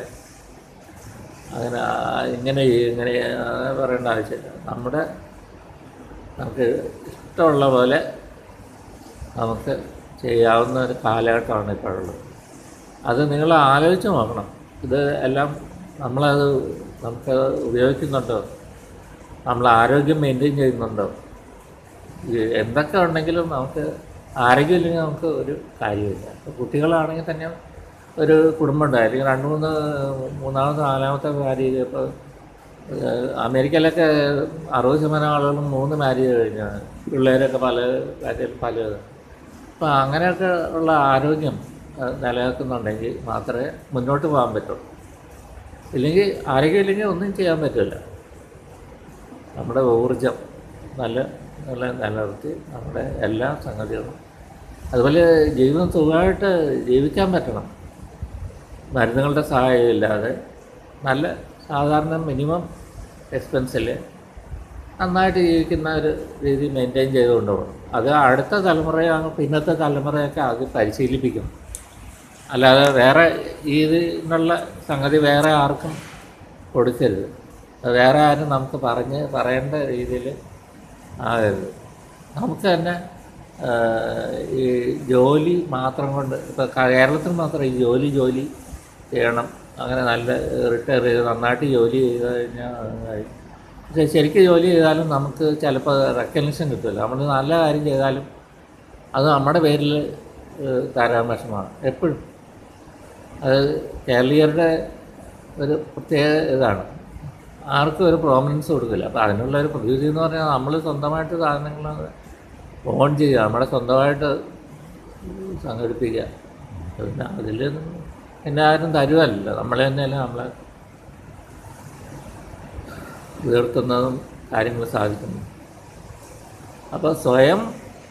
അങ്ങനെ ആ, ഇങ്ങനെ ചെയ്യ്, ഇങ്ങനെ ചെയ്യ് അങ്ങനെ പറയേണ്ട ആവശ്യമില്ല നമ്മുടെ നമുക്ക് ഇഷ്ടമുള്ള പോലെ നമുക്ക് ചെയ്യാവുന്ന ഒരു കാലഘട്ടമാണ് ഇപ്പോഴുള്ളത് അത് നിങ്ങൾ ആലോചിച്ച് നോക്കണം ഇത് എല്ലാം നമ്മളത് നമുക്ക് ഉപയോഗിക്കുന്നുണ്ടോ നമ്മൾ ആരോഗ്യം മെയിൻറ്റെയിൻ ചെയ്യുന്നുണ്ടോ ഈ എന്തൊക്കെ ഉണ്ടെങ്കിലും നമുക്ക് ആരോഗ്യമില്ലെങ്കിൽ നമുക്ക് ഒരു കാര്യമില്ല ഇപ്പോൾ കുട്ടികളാണെങ്കിൽ തന്നെ ഒരു കുടുംബമുണ്ട് അല്ലെങ്കിൽ രണ്ട് മൂന്ന് മൂന്നാമത്തെ നാലാമത്തെ മാരേജ് ഇപ്പോൾ അമേരിക്കയിലൊക്കെ അറുപത് ശതമാനം ആളുകളും മൂന്ന് മാരേജ് കഴിഞ്ഞാണ് പിള്ളേരൊക്കെ പല കാര്യം പല അപ്പോൾ അങ്ങനെയൊക്കെ ഉള്ള ആരോഗ്യം അഹ് നിലനിൽക്കുന്നുണ്ടെങ്കിൽ മാത്രമേ മുന്നോട്ട് പോകാൻ പറ്റുള്ളൂ ഇല്ലെങ്കിൽ ആരോഗ്യമില്ലെങ്കിൽ ഒന്നും ചെയ്യാൻ പറ്റില്ല നമ്മുടെ ഊർജം നല്ല നല്ല നിലനിർത്തി നമ്മുടെ എല്ലാ സംഗതികളും അതുപോലെ ജീവിതം സുഖമായിട്ട് ജീവിക്കാൻ പറ്റണം മരുന്നുകളുടെ സഹായം ഇല്ലാതെ നല്ല സാധാരണ മിനിമം എക്സ്പെൻസിൽ നന്നായിട്ട് ജീവിക്കുന്ന ഒരു രീതി മെയിൻറ്റെയിൻ ചെയ്ത് കൊണ്ടുപോകണം അത് അടുത്ത തലമുറയാണ് പിന്നത്തെ തലമുറയൊക്കെ അത് പരിശീലിപ്പിക്കും അല്ലാതെ വേറെ ഇതിനുള്ള സംഗതി വേറെ ആർക്കും കൊടുക്കരുത് അത് വേറെ ആരും നമുക്ക് പറഞ്ഞ് പറയേണ്ട രീതിയിൽ ആകരുത് നമുക്ക് തന്നെ ആ, ഈ ജോലി മാത്രം കൊണ്ട് ഇപ്പോൾ കേരളത്തിൽ മാത്രം ഈ ജോലി ജോലി ചെയ്യണം അങ്ങനെ നല്ല റിട്ടയർ ചെയ്ത് നന്നായിട്ട് ജോലി ചെയ്ത് കഴിഞ്ഞാൽ അതായി. പക്ഷേ ശരിക്കും ജോലി ചെയ്താലും നമുക്ക് ചിലപ്പോൾ റെക്കഗ്നിഷൻ കിട്ടില്ല നമ്മൾ നല്ല കാര്യം ചെയ്താലും അത് നമ്മുടെ പേരിൽ ഏഹ്, തരാൻ വിഷമമാണ് എപ്പോഴും അത് കേരളീയരുടെ ഒരു പ്രത്യേക ഇതാണ് ആർക്കും ഒരു പ്രോമിനൻസ് കൊടുക്കില്ല അപ്പോൾ അതിനുള്ള ഒരു പ്രതിവിധി എന്ന് പറഞ്ഞാൽ നമ്മൾ സ്വന്തമായിട്ട് സാധനങ്ങൾ ഓൺ ചെയ്യുക നമ്മുടെ സ്വന്തമായിട്ട് സംഘടിപ്പിക്കുക പിന്നെ അതിൽ പിന്നെ ആരും തരുമല്ലോ നമ്മൾ തന്നെയല്ലേ നമ്മളെ ഉയർത്തുന്നതും കാര്യങ്ങൾ സാധിക്കുന്നതും അപ്പോൾ സ്വയം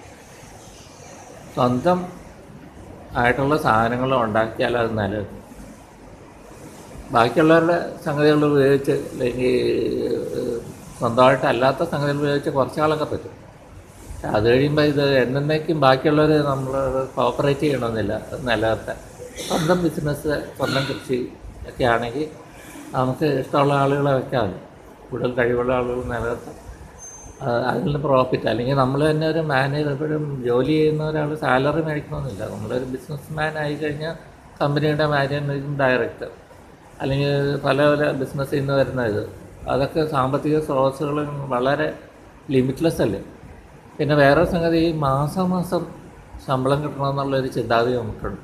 സ്വന്തം ആയിട്ടുള്ള സാധനങ്ങൾ ഉണ്ടാക്കിയാൽ അത് നല്ലത് ബാക്കിയുള്ളവരുടെ സംഗതികൾ ഉപയോഗിച്ച് അല്ലെങ്കിൽ ഏഹ്, സ്വന്തമായിട്ടല്ലാത്ത സംഗതികൾ ഉപയോഗിച്ച് കുറച്ച് കാലമൊക്കെ പറ്റും പക്ഷെ അത് കഴിയുമ്പോൾ ഇത് എന്നേക്കും ബാക്കിയുള്ളവർ നമ്മൾ കോപ്പറേറ്റ് ചെയ്യണമെന്നില്ല അത് നിലനിർത്താൻ സ്വന്തം ബിസിനസ് സ്വന്തം കൃഷി ഒക്കെ ആണെങ്കിൽ നമുക്ക് ഇഷ്ടമുള്ള ആളുകളെ വെക്കാം കൂടുതൽ കഴിവുള്ള ആളുകൾ നിലനിർത്താം ആ, അതിൽ നിന്ന് പ്രോഫിറ്റ് അല്ലെങ്കിൽ നമ്മൾ തന്നെ ഒരു മാനേജർ എപ്പോഴും ജോലി ചെയ്യുന്ന ഒരാൾ സാലറി മേടിക്കണമെന്നില്ല നമ്മളൊരു ബിസിനസ് മാൻ ആയി കഴിഞ്ഞാൽ കമ്പനിയുടെ മാനേജിങ് ഡയറക്ടർ അല്ലെങ്കിൽ പല പല ബിസിനസ്സിൽ നിന്ന് വരുന്ന ഇത് അതൊക്കെ സാമ്പത്തിക സ്രോതസ്സുകൾ വളരെ ലിമിറ്റ്ലെസ് അല്ലേ പിന്നെ വേറെ സംഗതി ഈ മാസം മാസം ശമ്പളം കിട്ടണം എന്നുള്ളൊരു ചിന്താഗതി നമുക്കുണ്ട്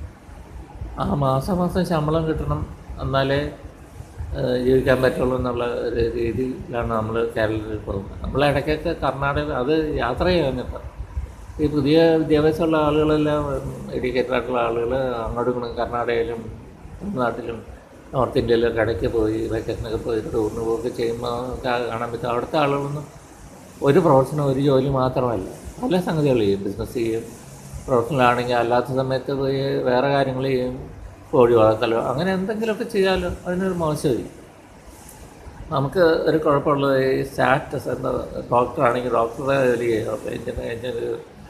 ആ മാസം മാസം ശമ്പളം കിട്ടണം എന്നാലേ ഏഹ്, ജീവിക്കാൻ പറ്റുള്ളൂ എന്നുള്ള ഒരു രീതിയിലാണ് നമ്മൾ കേരളത്തിൽ പോകുന്നത് നമ്മൾ ഇടയ്ക്കൊക്കെ കർണാടക അത് യാത്ര ചെയ്യാനിപ്പോൾ ഈ പുതിയ വിദ്യാഭ്യാസമുള്ള ആളുകളെല്ലാം എഡ്യൂക്കേറ്റഡ് ആയിട്ടുള്ള ആളുകൾ അങ്ങോട്ടും ഇങ്ങോട്ടും കർണാടകയിലും തമിഴ്നാട്ടിലും നോർത്ത് ഇന്ത്യയിലൊക്കെ ഇടയ്ക്ക് പോയി വെക്കേഷനൊക്കെ പോയി ടൂറിന് പോവുകയൊക്കെ ചെയ്യുമ്പോൾ ഒക്കെ കാണാൻ പറ്റും അവിടുത്തെ ആളുകളൊന്നും ഒരു പ്രൊഫഷനും ഒരു ജോലി മാത്രമല്ല പല സംഗതികൾ ചെയ്യും ബിസിനസ് ചെയ്യും പ്രൊഫഷണലാണെങ്കിൽ അല്ലാത്ത സമയത്ത് പോയി വേറെ കാര്യങ്ങൾ ചെയ്യും കോഴി വളർത്തലോ അങ്ങനെ എന്തെങ്കിലുമൊക്കെ ചെയ്താലോ അതിനൊരു മോശമില്ല നമുക്ക് ഒരു കുഴപ്പമുള്ളത് ഈ സ്റ്റാറ്റസ് എന്ന ഡോക്ടറാണെങ്കിൽ ഡോക്ടറെ ജോലി ചെയ്യുക അപ്പോൾ എഞ്ചിന് എഞ്ചിന്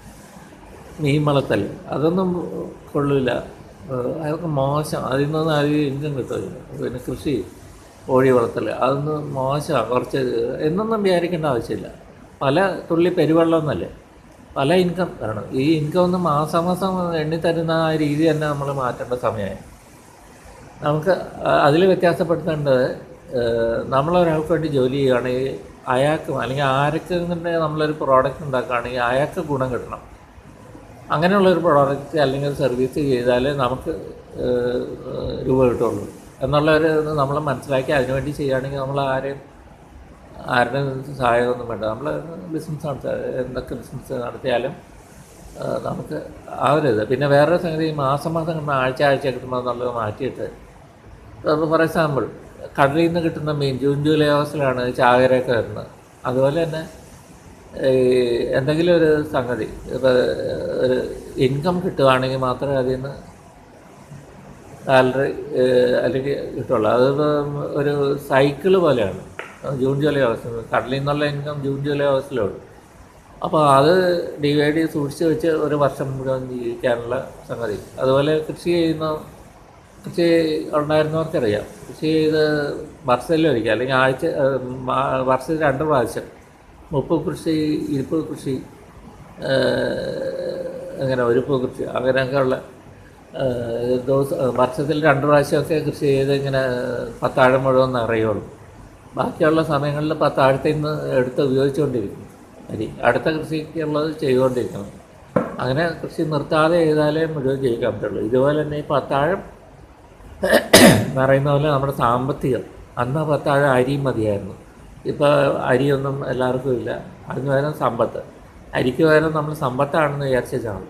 മീൻ വളർത്തൽ അതൊന്നും കൊള്ളില്ല ഏഹ് അതൊക്കെ മോശം അതിൽ നിന്നൊന്നും അധികം ഇൻകം കിട്ടില്ല പിന്നെ കൃഷി കോഴി വളർത്തൽ അതൊന്നും മോശമാണ് കുറച്ച് എന്നൊന്നും വിചാരിക്കേണ്ട ആവശ്യമില്ല പല തുള്ളി പെരുവെള്ളം എന്നല്ലേ പല ഇൻകം വരണം ഈ ഇൻകം ഒന്ന് മാസാമാസം എണ്ണി തരുന്ന ആ രീതി തന്നെ നമ്മൾ മാറ്റേണ്ട സമയമായി നമുക്ക് അതിൽ വ്യത്യാസപ്പെടുത്തേണ്ടത് ഏഹ് നമ്മളൊരാൾക്ക് വേണ്ടി ജോലി ചെയ്യുകയാണെങ്കിൽ അയാൾക്കും അല്ലെങ്കിൽ ആരൊക്കെ തന്നെ നമ്മളൊരു പ്രോഡക്റ്റ് ഉണ്ടാക്കുകയാണെങ്കിൽ അയാൾക്ക് ഗുണം കിട്ടണം അങ്ങനെയുള്ളൊരു പ്രോഡക്റ്റ് അല്ലെങ്കിൽ ഒരു സർവീസ് ചെയ്താലേ നമുക്ക് ഏഹ്, രൂപ കിട്ടുള്ളൂ എന്നുള്ളൊരു ഇത് നമ്മൾ മനസ്സിലാക്കി അതിനുവേണ്ടി ചെയ്യുകയാണെങ്കിൽ നമ്മൾ ആരെയും ആരുടെ സഹായമൊന്നും വേണ്ട നമ്മൾ ബിസിനസ് നടത്തുക എന്തൊക്കെ ബിസിനസ് നടത്തിയാലും ഏഹ്, നമുക്ക് ആ ഒരു ഇത് പിന്നെ വേറൊരു സംഗതി മാസം മാസം കിട്ടുന്ന ആഴ്ച ആഴ്ച കിട്ടുമ്പോൾ എന്നുള്ളത് മാറ്റിയിട്ട് ഇപ്പോൾ ഫോർ എക്സാമ്പിൾ കടലിൽ നിന്ന് കിട്ടുന്ന മീൻ ജൂൺ ജൂലൈ മാസത്തിലാണ് ചാകരയൊക്കെ വരുന്നത് അതുപോലെ തന്നെ ഈ എന്തെങ്കിലും ഒരു സംഗതി ഇപ്പോൾ ഒരു ഇൻകം കിട്ടുകയാണെങ്കിൽ മാത്രമേ അതിൽ നിന്ന് സാലറി അല്ലെങ്കിൽ കിട്ടുള്ളൂ അത് ഒരു സൈക്കിള് പോലെയാണ് ജൂൺ ജൂലൈ ആഗസ്റ്റ് കടലിൽ നിന്നുള്ള ഇൻകം ജൂൺ ജൂലൈ ആഗസ്റ്റിലേ ഉള്ളൂ അപ്പോൾ അത് ഡിവൈഡ് ചെയ്ത് സൂക്ഷിച്ച് വെച്ച് ഒരു വർഷം മുഴുവൻ ജീവിക്കാനുള്ള സംഗതി അതുപോലെ കൃഷി ചെയ്യുന്ന കൃഷി ഉണ്ടായിരുന്നവർക്കറിയാം കൃഷി ചെയ്ത് വർഷത്തിലൊരിക്കൽ അല്ലെങ്കിൽ ആഴ്ച ഏഹ്, മാ- വർഷത്തിൽ രണ്ട് പ്രാവശ്യം മുപ്പ് കൃഷി ഇരിപ്പ് കൃഷി ഏഹ്, അങ്ങനെ ഒരുപ്പ് കൃഷി അങ്ങനെയൊക്കെയുള്ള ഏഹ്, ദിവസം വർഷത്തിൽ രണ്ട് പ്രാവശ്യമൊക്കെ കൃഷി ചെയ്ത് ഇങ്ങനെ പത്താഴം മുഴുവൻ നിറയുള്ളൂ ബാക്കിയുള്ള സമയങ്ങളിൽ പത്താഴത്തിൽ നിന്ന് എടുത്ത് ഉപയോഗിച്ചുകൊണ്ടിരിക്കും അരി അടുത്ത കൃഷിക്കുള്ളത് ചെയ്തുകൊണ്ടിരിക്കണം അങ്ങനെ കൃഷി നിർത്താതെ ചെയ്താലേ മുഴുവൻ ജീവിക്കാൻ പറ്റുള്ളൂ ഇതുപോലെ തന്നെ ഈ പത്താഴം പറയുന്ന പോലെ നമ്മുടെ സാമ്പത്തികം അന്ന് പത്താഴം അരിയും മതിയായിരുന്നു ഇപ്പോൾ അരിയൊന്നും എല്ലാവർക്കും ഇല്ല അതിന് പകരം സമ്പത്ത് അരിക്ക് പകരം നമ്മൾ സമ്പത്താണെന്ന് വിചാരിച്ചാണ്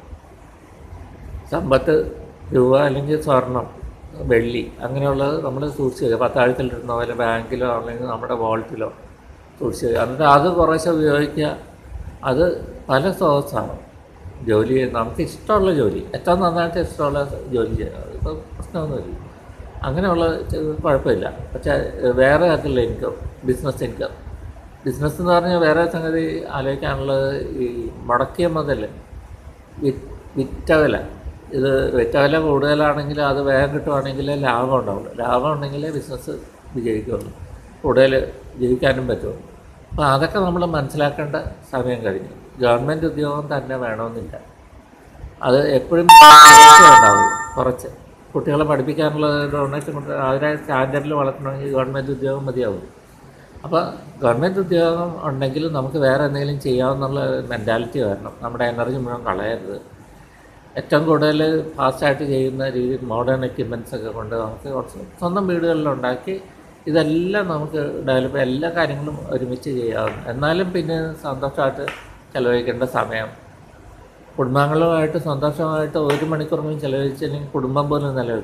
സമ്പത്ത് രൂപ അല്ലെങ്കിൽ സ്വർണം വെള്ളി അങ്ങനെയുള്ളത് നമ്മൾ സൂക്ഷിച്ച് വയ്ക്കുക പത്താഴത്തിലിരുന്ന പോലെ ബാങ്കിലോ അല്ലെങ്കിൽ നമ്മുടെ വാൾട്ടിലോ സൂക്ഷിച്ച് വയ്ക്കുക എന്നിട്ട് അത് കുറേശ്ശെ ഉപയോഗിക്കുക അത് പല സ്രോതസ്സാണ് ജോലി ചെയ്യുന്ന നമുക്ക് ഇഷ്ടമുള്ള ജോലി ഏറ്റവും നന്നായിട്ട് ഇഷ്ടമുള്ള ജോലി ചെയ്യുക അതിപ്പോൾ പ്രശ്നമൊന്നുമില്ല അങ്ങനെയുള്ള ചെ- കുഴപ്പമില്ല പക്ഷേ വേറെ തരത്തിലുള്ള ഇൻകം ബിസിനസ് ഇൻകം ബിസിനസ് എന്ന് പറഞ്ഞാൽ വേറെ സംഗതി ആലോചിക്കാനുള്ളത് ഈ മുടക്കിയ മുതൽ വി- വിറ്റ വില ഇത് വിറ്റ വില കൂടുതലാണെങ്കിൽ അത് വേഗം കിട്ടുവാണെങ്കിൽ ലാഭം ഉണ്ടാവുള്ളൂ ലാഭം ഉണ്ടെങ്കിലേ ബിസിനസ് വിജയിക്കുള്ളൂ കൂടുതൽ ജയിക്കാനും പറ്റുള്ളൂ അപ്പോൾ അതൊക്കെ നമ്മൾ മനസ്സിലാക്കേണ്ട സമയം കഴിഞ്ഞു ഗവൺമെൻറ് ഉദ്യോഗം തന്നെ വേണമെന്നില്ല അത് എപ്പോഴും കുറച്ചേ ഉണ്ടാവുള്ളൂ കുറച്ച് കുട്ടികളെ പഠിപ്പിക്കാനുള്ള ഡൊണേഷൻ കൊണ്ട് അവരെ സ്റ്റാൻഡേർഡിൽ വളർത്തണമെങ്കിൽ ഗവൺമെൻറ് ഉദ്യോഗം മതിയാവും അപ്പോൾ ഗവൺമെൻറ് ഉദ്യോഗം ഉണ്ടെങ്കിൽ നമുക്ക് വേറെ എന്തെങ്കിലും ചെയ്യാമെന്നുള്ള മെൻറ്റാലിറ്റി വരണം നമ്മുടെ എനർജി മുഴുവൻ കളയരുത് ഏറ്റവും കൂടുതൽ ഫാസ്റ്റായിട്ട് ചെയ്യുന്ന രീതിയിൽ മോഡേൺ എക്യുപ്മെൻറ്റ്സ് ഒക്കെ കൊണ്ട് നമുക്ക് കുറച്ച് സ്വന്തം വീടുകളിലുണ്ടാക്കി ഇതെല്ലാം നമുക്ക് ഡെവലപ്പ് എല്ലാ കാര്യങ്ങളും ഒരുമിച്ച് ചെയ്യാവുന്ന എന്നാലും പിന്നെ സന്തോഷമായിട്ട് ചിലവഴിക്കേണ്ട സമയം കുടുംബാംഗങ്ങളുമായിട്ട് സന്തോഷമായിട്ട് ഒരു മണിക്കൂറെങ്കിലും ചിലവഴിച്ചില്ലെങ്കിൽ കുടുംബം പോലും നിലനിൽക്കില്ല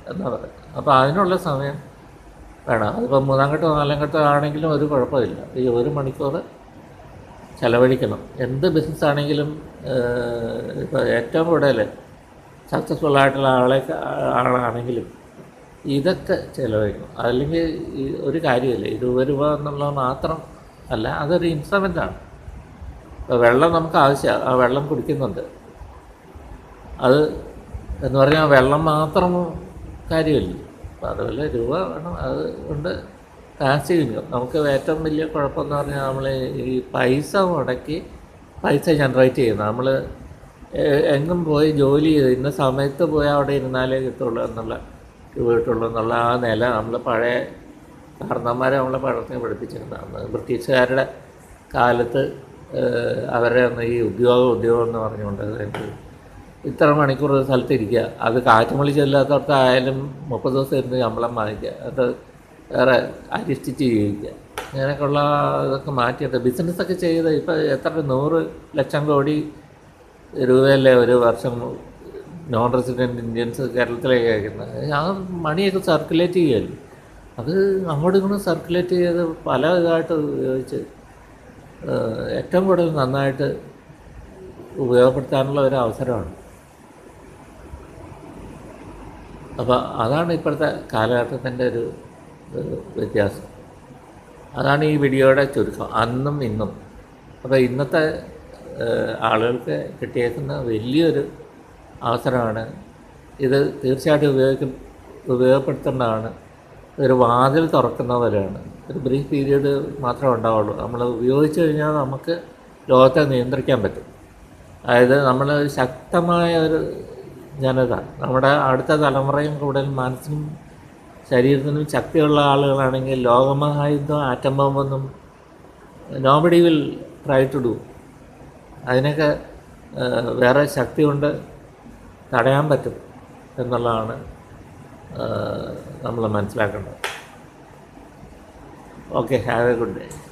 എന്നാ പറയുന്നത് അപ്പോൾ അതിനുള്ള സമയം വേണം അതിപ്പോൾ മൂന്നാം ഘട്ടം നാലാം ഘട്ടം ആണെങ്കിലും ഒരു കുഴപ്പമില്ല ഈ ഒരു മണിക്കൂർ ചെലവഴിക്കണം എന്ത് ബിസിനസ് ആണെങ്കിലും ഇപ്പോൾ ഏറ്റവും കൂടുതൽ സക്സസ്ഫുൾ ആയിട്ടുള്ള ആളെ ആളാണെങ്കിലും ഇതൊക്കെ ചിലവഴിക്കണം അല്ലെങ്കിൽ ഈ ഒരു കാര്യമില്ല ഇത് ഒരു രൂപ എന്നുള്ളത് മാത്രം അല്ല അതൊരു ഇൻസ്ട്രുമെൻ്റാണ് ഇപ്പോൾ വെള്ളം നമുക്ക് ആവശ്യമാണ് ആ വെള്ളം കുടിക്കുന്നുണ്ട് അത് എന്ന് പറഞ്ഞാൽ വെള്ളം മാത്രം കാര്യമില്ല അപ്പോൾ അതുപോലെ രൂപ വേണം അത് കൊണ്ട് കാശ് ഇൻകം നമുക്ക് ഏറ്റവും വലിയ കുഴപ്പമെന്ന് പറഞ്ഞാൽ നമ്മൾ ഈ പൈസ മുടക്കി പൈസ ജനറേറ്റ് ചെയ്യുന്നത് നമ്മൾ എങ്ങും പോയി ജോലി ചെയ്ത് ഇന്ന സമയത്ത് പോയി അവിടെ ഇരുന്നാലേ കിട്ടുള്ളൂ എന്നുള്ള രൂപ കിട്ടുള്ളൂ എന്നുള്ള ആ നില നമ്മൾ പഴയ കാരണന്മാരെ നമ്മളെ പഠനത്തിന് പഠിപ്പിച്ചിരുന്നതാണ് ബ്രിട്ടീഷുകാരുടെ കാലത്ത് ഏഹ്, അവരെ ഒന്ന് ഈ ഉദ്യോഗം ഉദ്യോഗം എന്ന് പറഞ്ഞുകൊണ്ട് അതായത് ഇത്ര മണിക്കൂർ ഒരു സ്ഥലത്ത് ഇരിക്കുക അത് കാറ്റുമള്ളി ചെല്ലാത്തടത്തായാലും മുപ്പത് ദിവസം ഇരുന്ന് ശമ്പളം വാങ്ങിക്കുക അത് വേറെ അരിഷ്ടിച്ച് ജീവിക്കുക അങ്ങനെയൊക്കെയുള്ള ഇതൊക്കെ മാറ്റിയിട്ട് ബിസിനസ്സൊക്കെ ചെയ്ത് ഇപ്പോൾ എത്ര നൂറ് ലക്ഷം കോടി രൂപയല്ലേ ഒരു വർഷം നോൺ റെസിഡൻറ്റ് ഇന്ത്യൻസ് കേരളത്തിലേക്ക് അയക്കുന്നത് ആ മണിയൊക്കെ സർക്കുലേറ്റ് ചെയ്യുമല്ലോ അത് അങ്ങോട്ടും ഇങ്ങോട്ടും സർക്കുലേറ്റ് ചെയ്ത് പല ഇതായിട്ട് ഉപയോഗിച്ച് ഏഹ്, ഏറ്റവും കൂടുതൽ നന്നായിട്ട് ഉപയോഗപ്പെടുത്താനുള്ള ഒരു അവസരമാണ് അപ്പോൾ അതാണ് ഇപ്പോഴത്തെ കാലഘട്ടത്തിൻ്റെ ഒരു ഒരു വ്യത്യാസം അതാണ് ഈ വീഡിയോയുടെ ചുരുക്കം അന്നും ഇന്നും അപ്പോൾ ഇന്നത്തെ ഏഹ്, ആളുകൾക്ക് കിട്ടിയേക്കുന്ന വലിയൊരു അവസരമാണ് ഇത് തീർച്ചയായിട്ടും ഉപയോഗിക്ക ഉപയോഗപ്പെടുത്തേണ്ടതാണ് ഒരു വാതിൽ തുറക്കുന്ന പോലെയാണ് ഒരു ബ്രീഫ് പീരീഡ് മാത്രമേ ഉണ്ടാവുള്ളൂ നമ്മൾ ഉപയോഗിച്ച് കഴിഞ്ഞാൽ നമുക്ക് ലോകത്തെ നിയന്ത്രിക്കാൻ പറ്റും അതായത് നമ്മൾ ശക്തമായ ഒരു ജനത നമ്മുടെ അടുത്ത തലമുറയും കൂടുതൽ മനസ്സിനും ശരീരത്തിനും ശക്തിയുള്ള ആളുകളാണെങ്കിൽ ലോകമഹായുദ്ധം ആറ്റം ബോംബൊന്നും nobody will try to do അതിനൊക്കെ ഏഹ്, വേറെ ശക്തി കൊണ്ട് തടയാൻ പറ്റും എന്നുള്ളതാണ് നമ്മൾ മനസ്സിലാക്കേണ്ടത് okay have a good day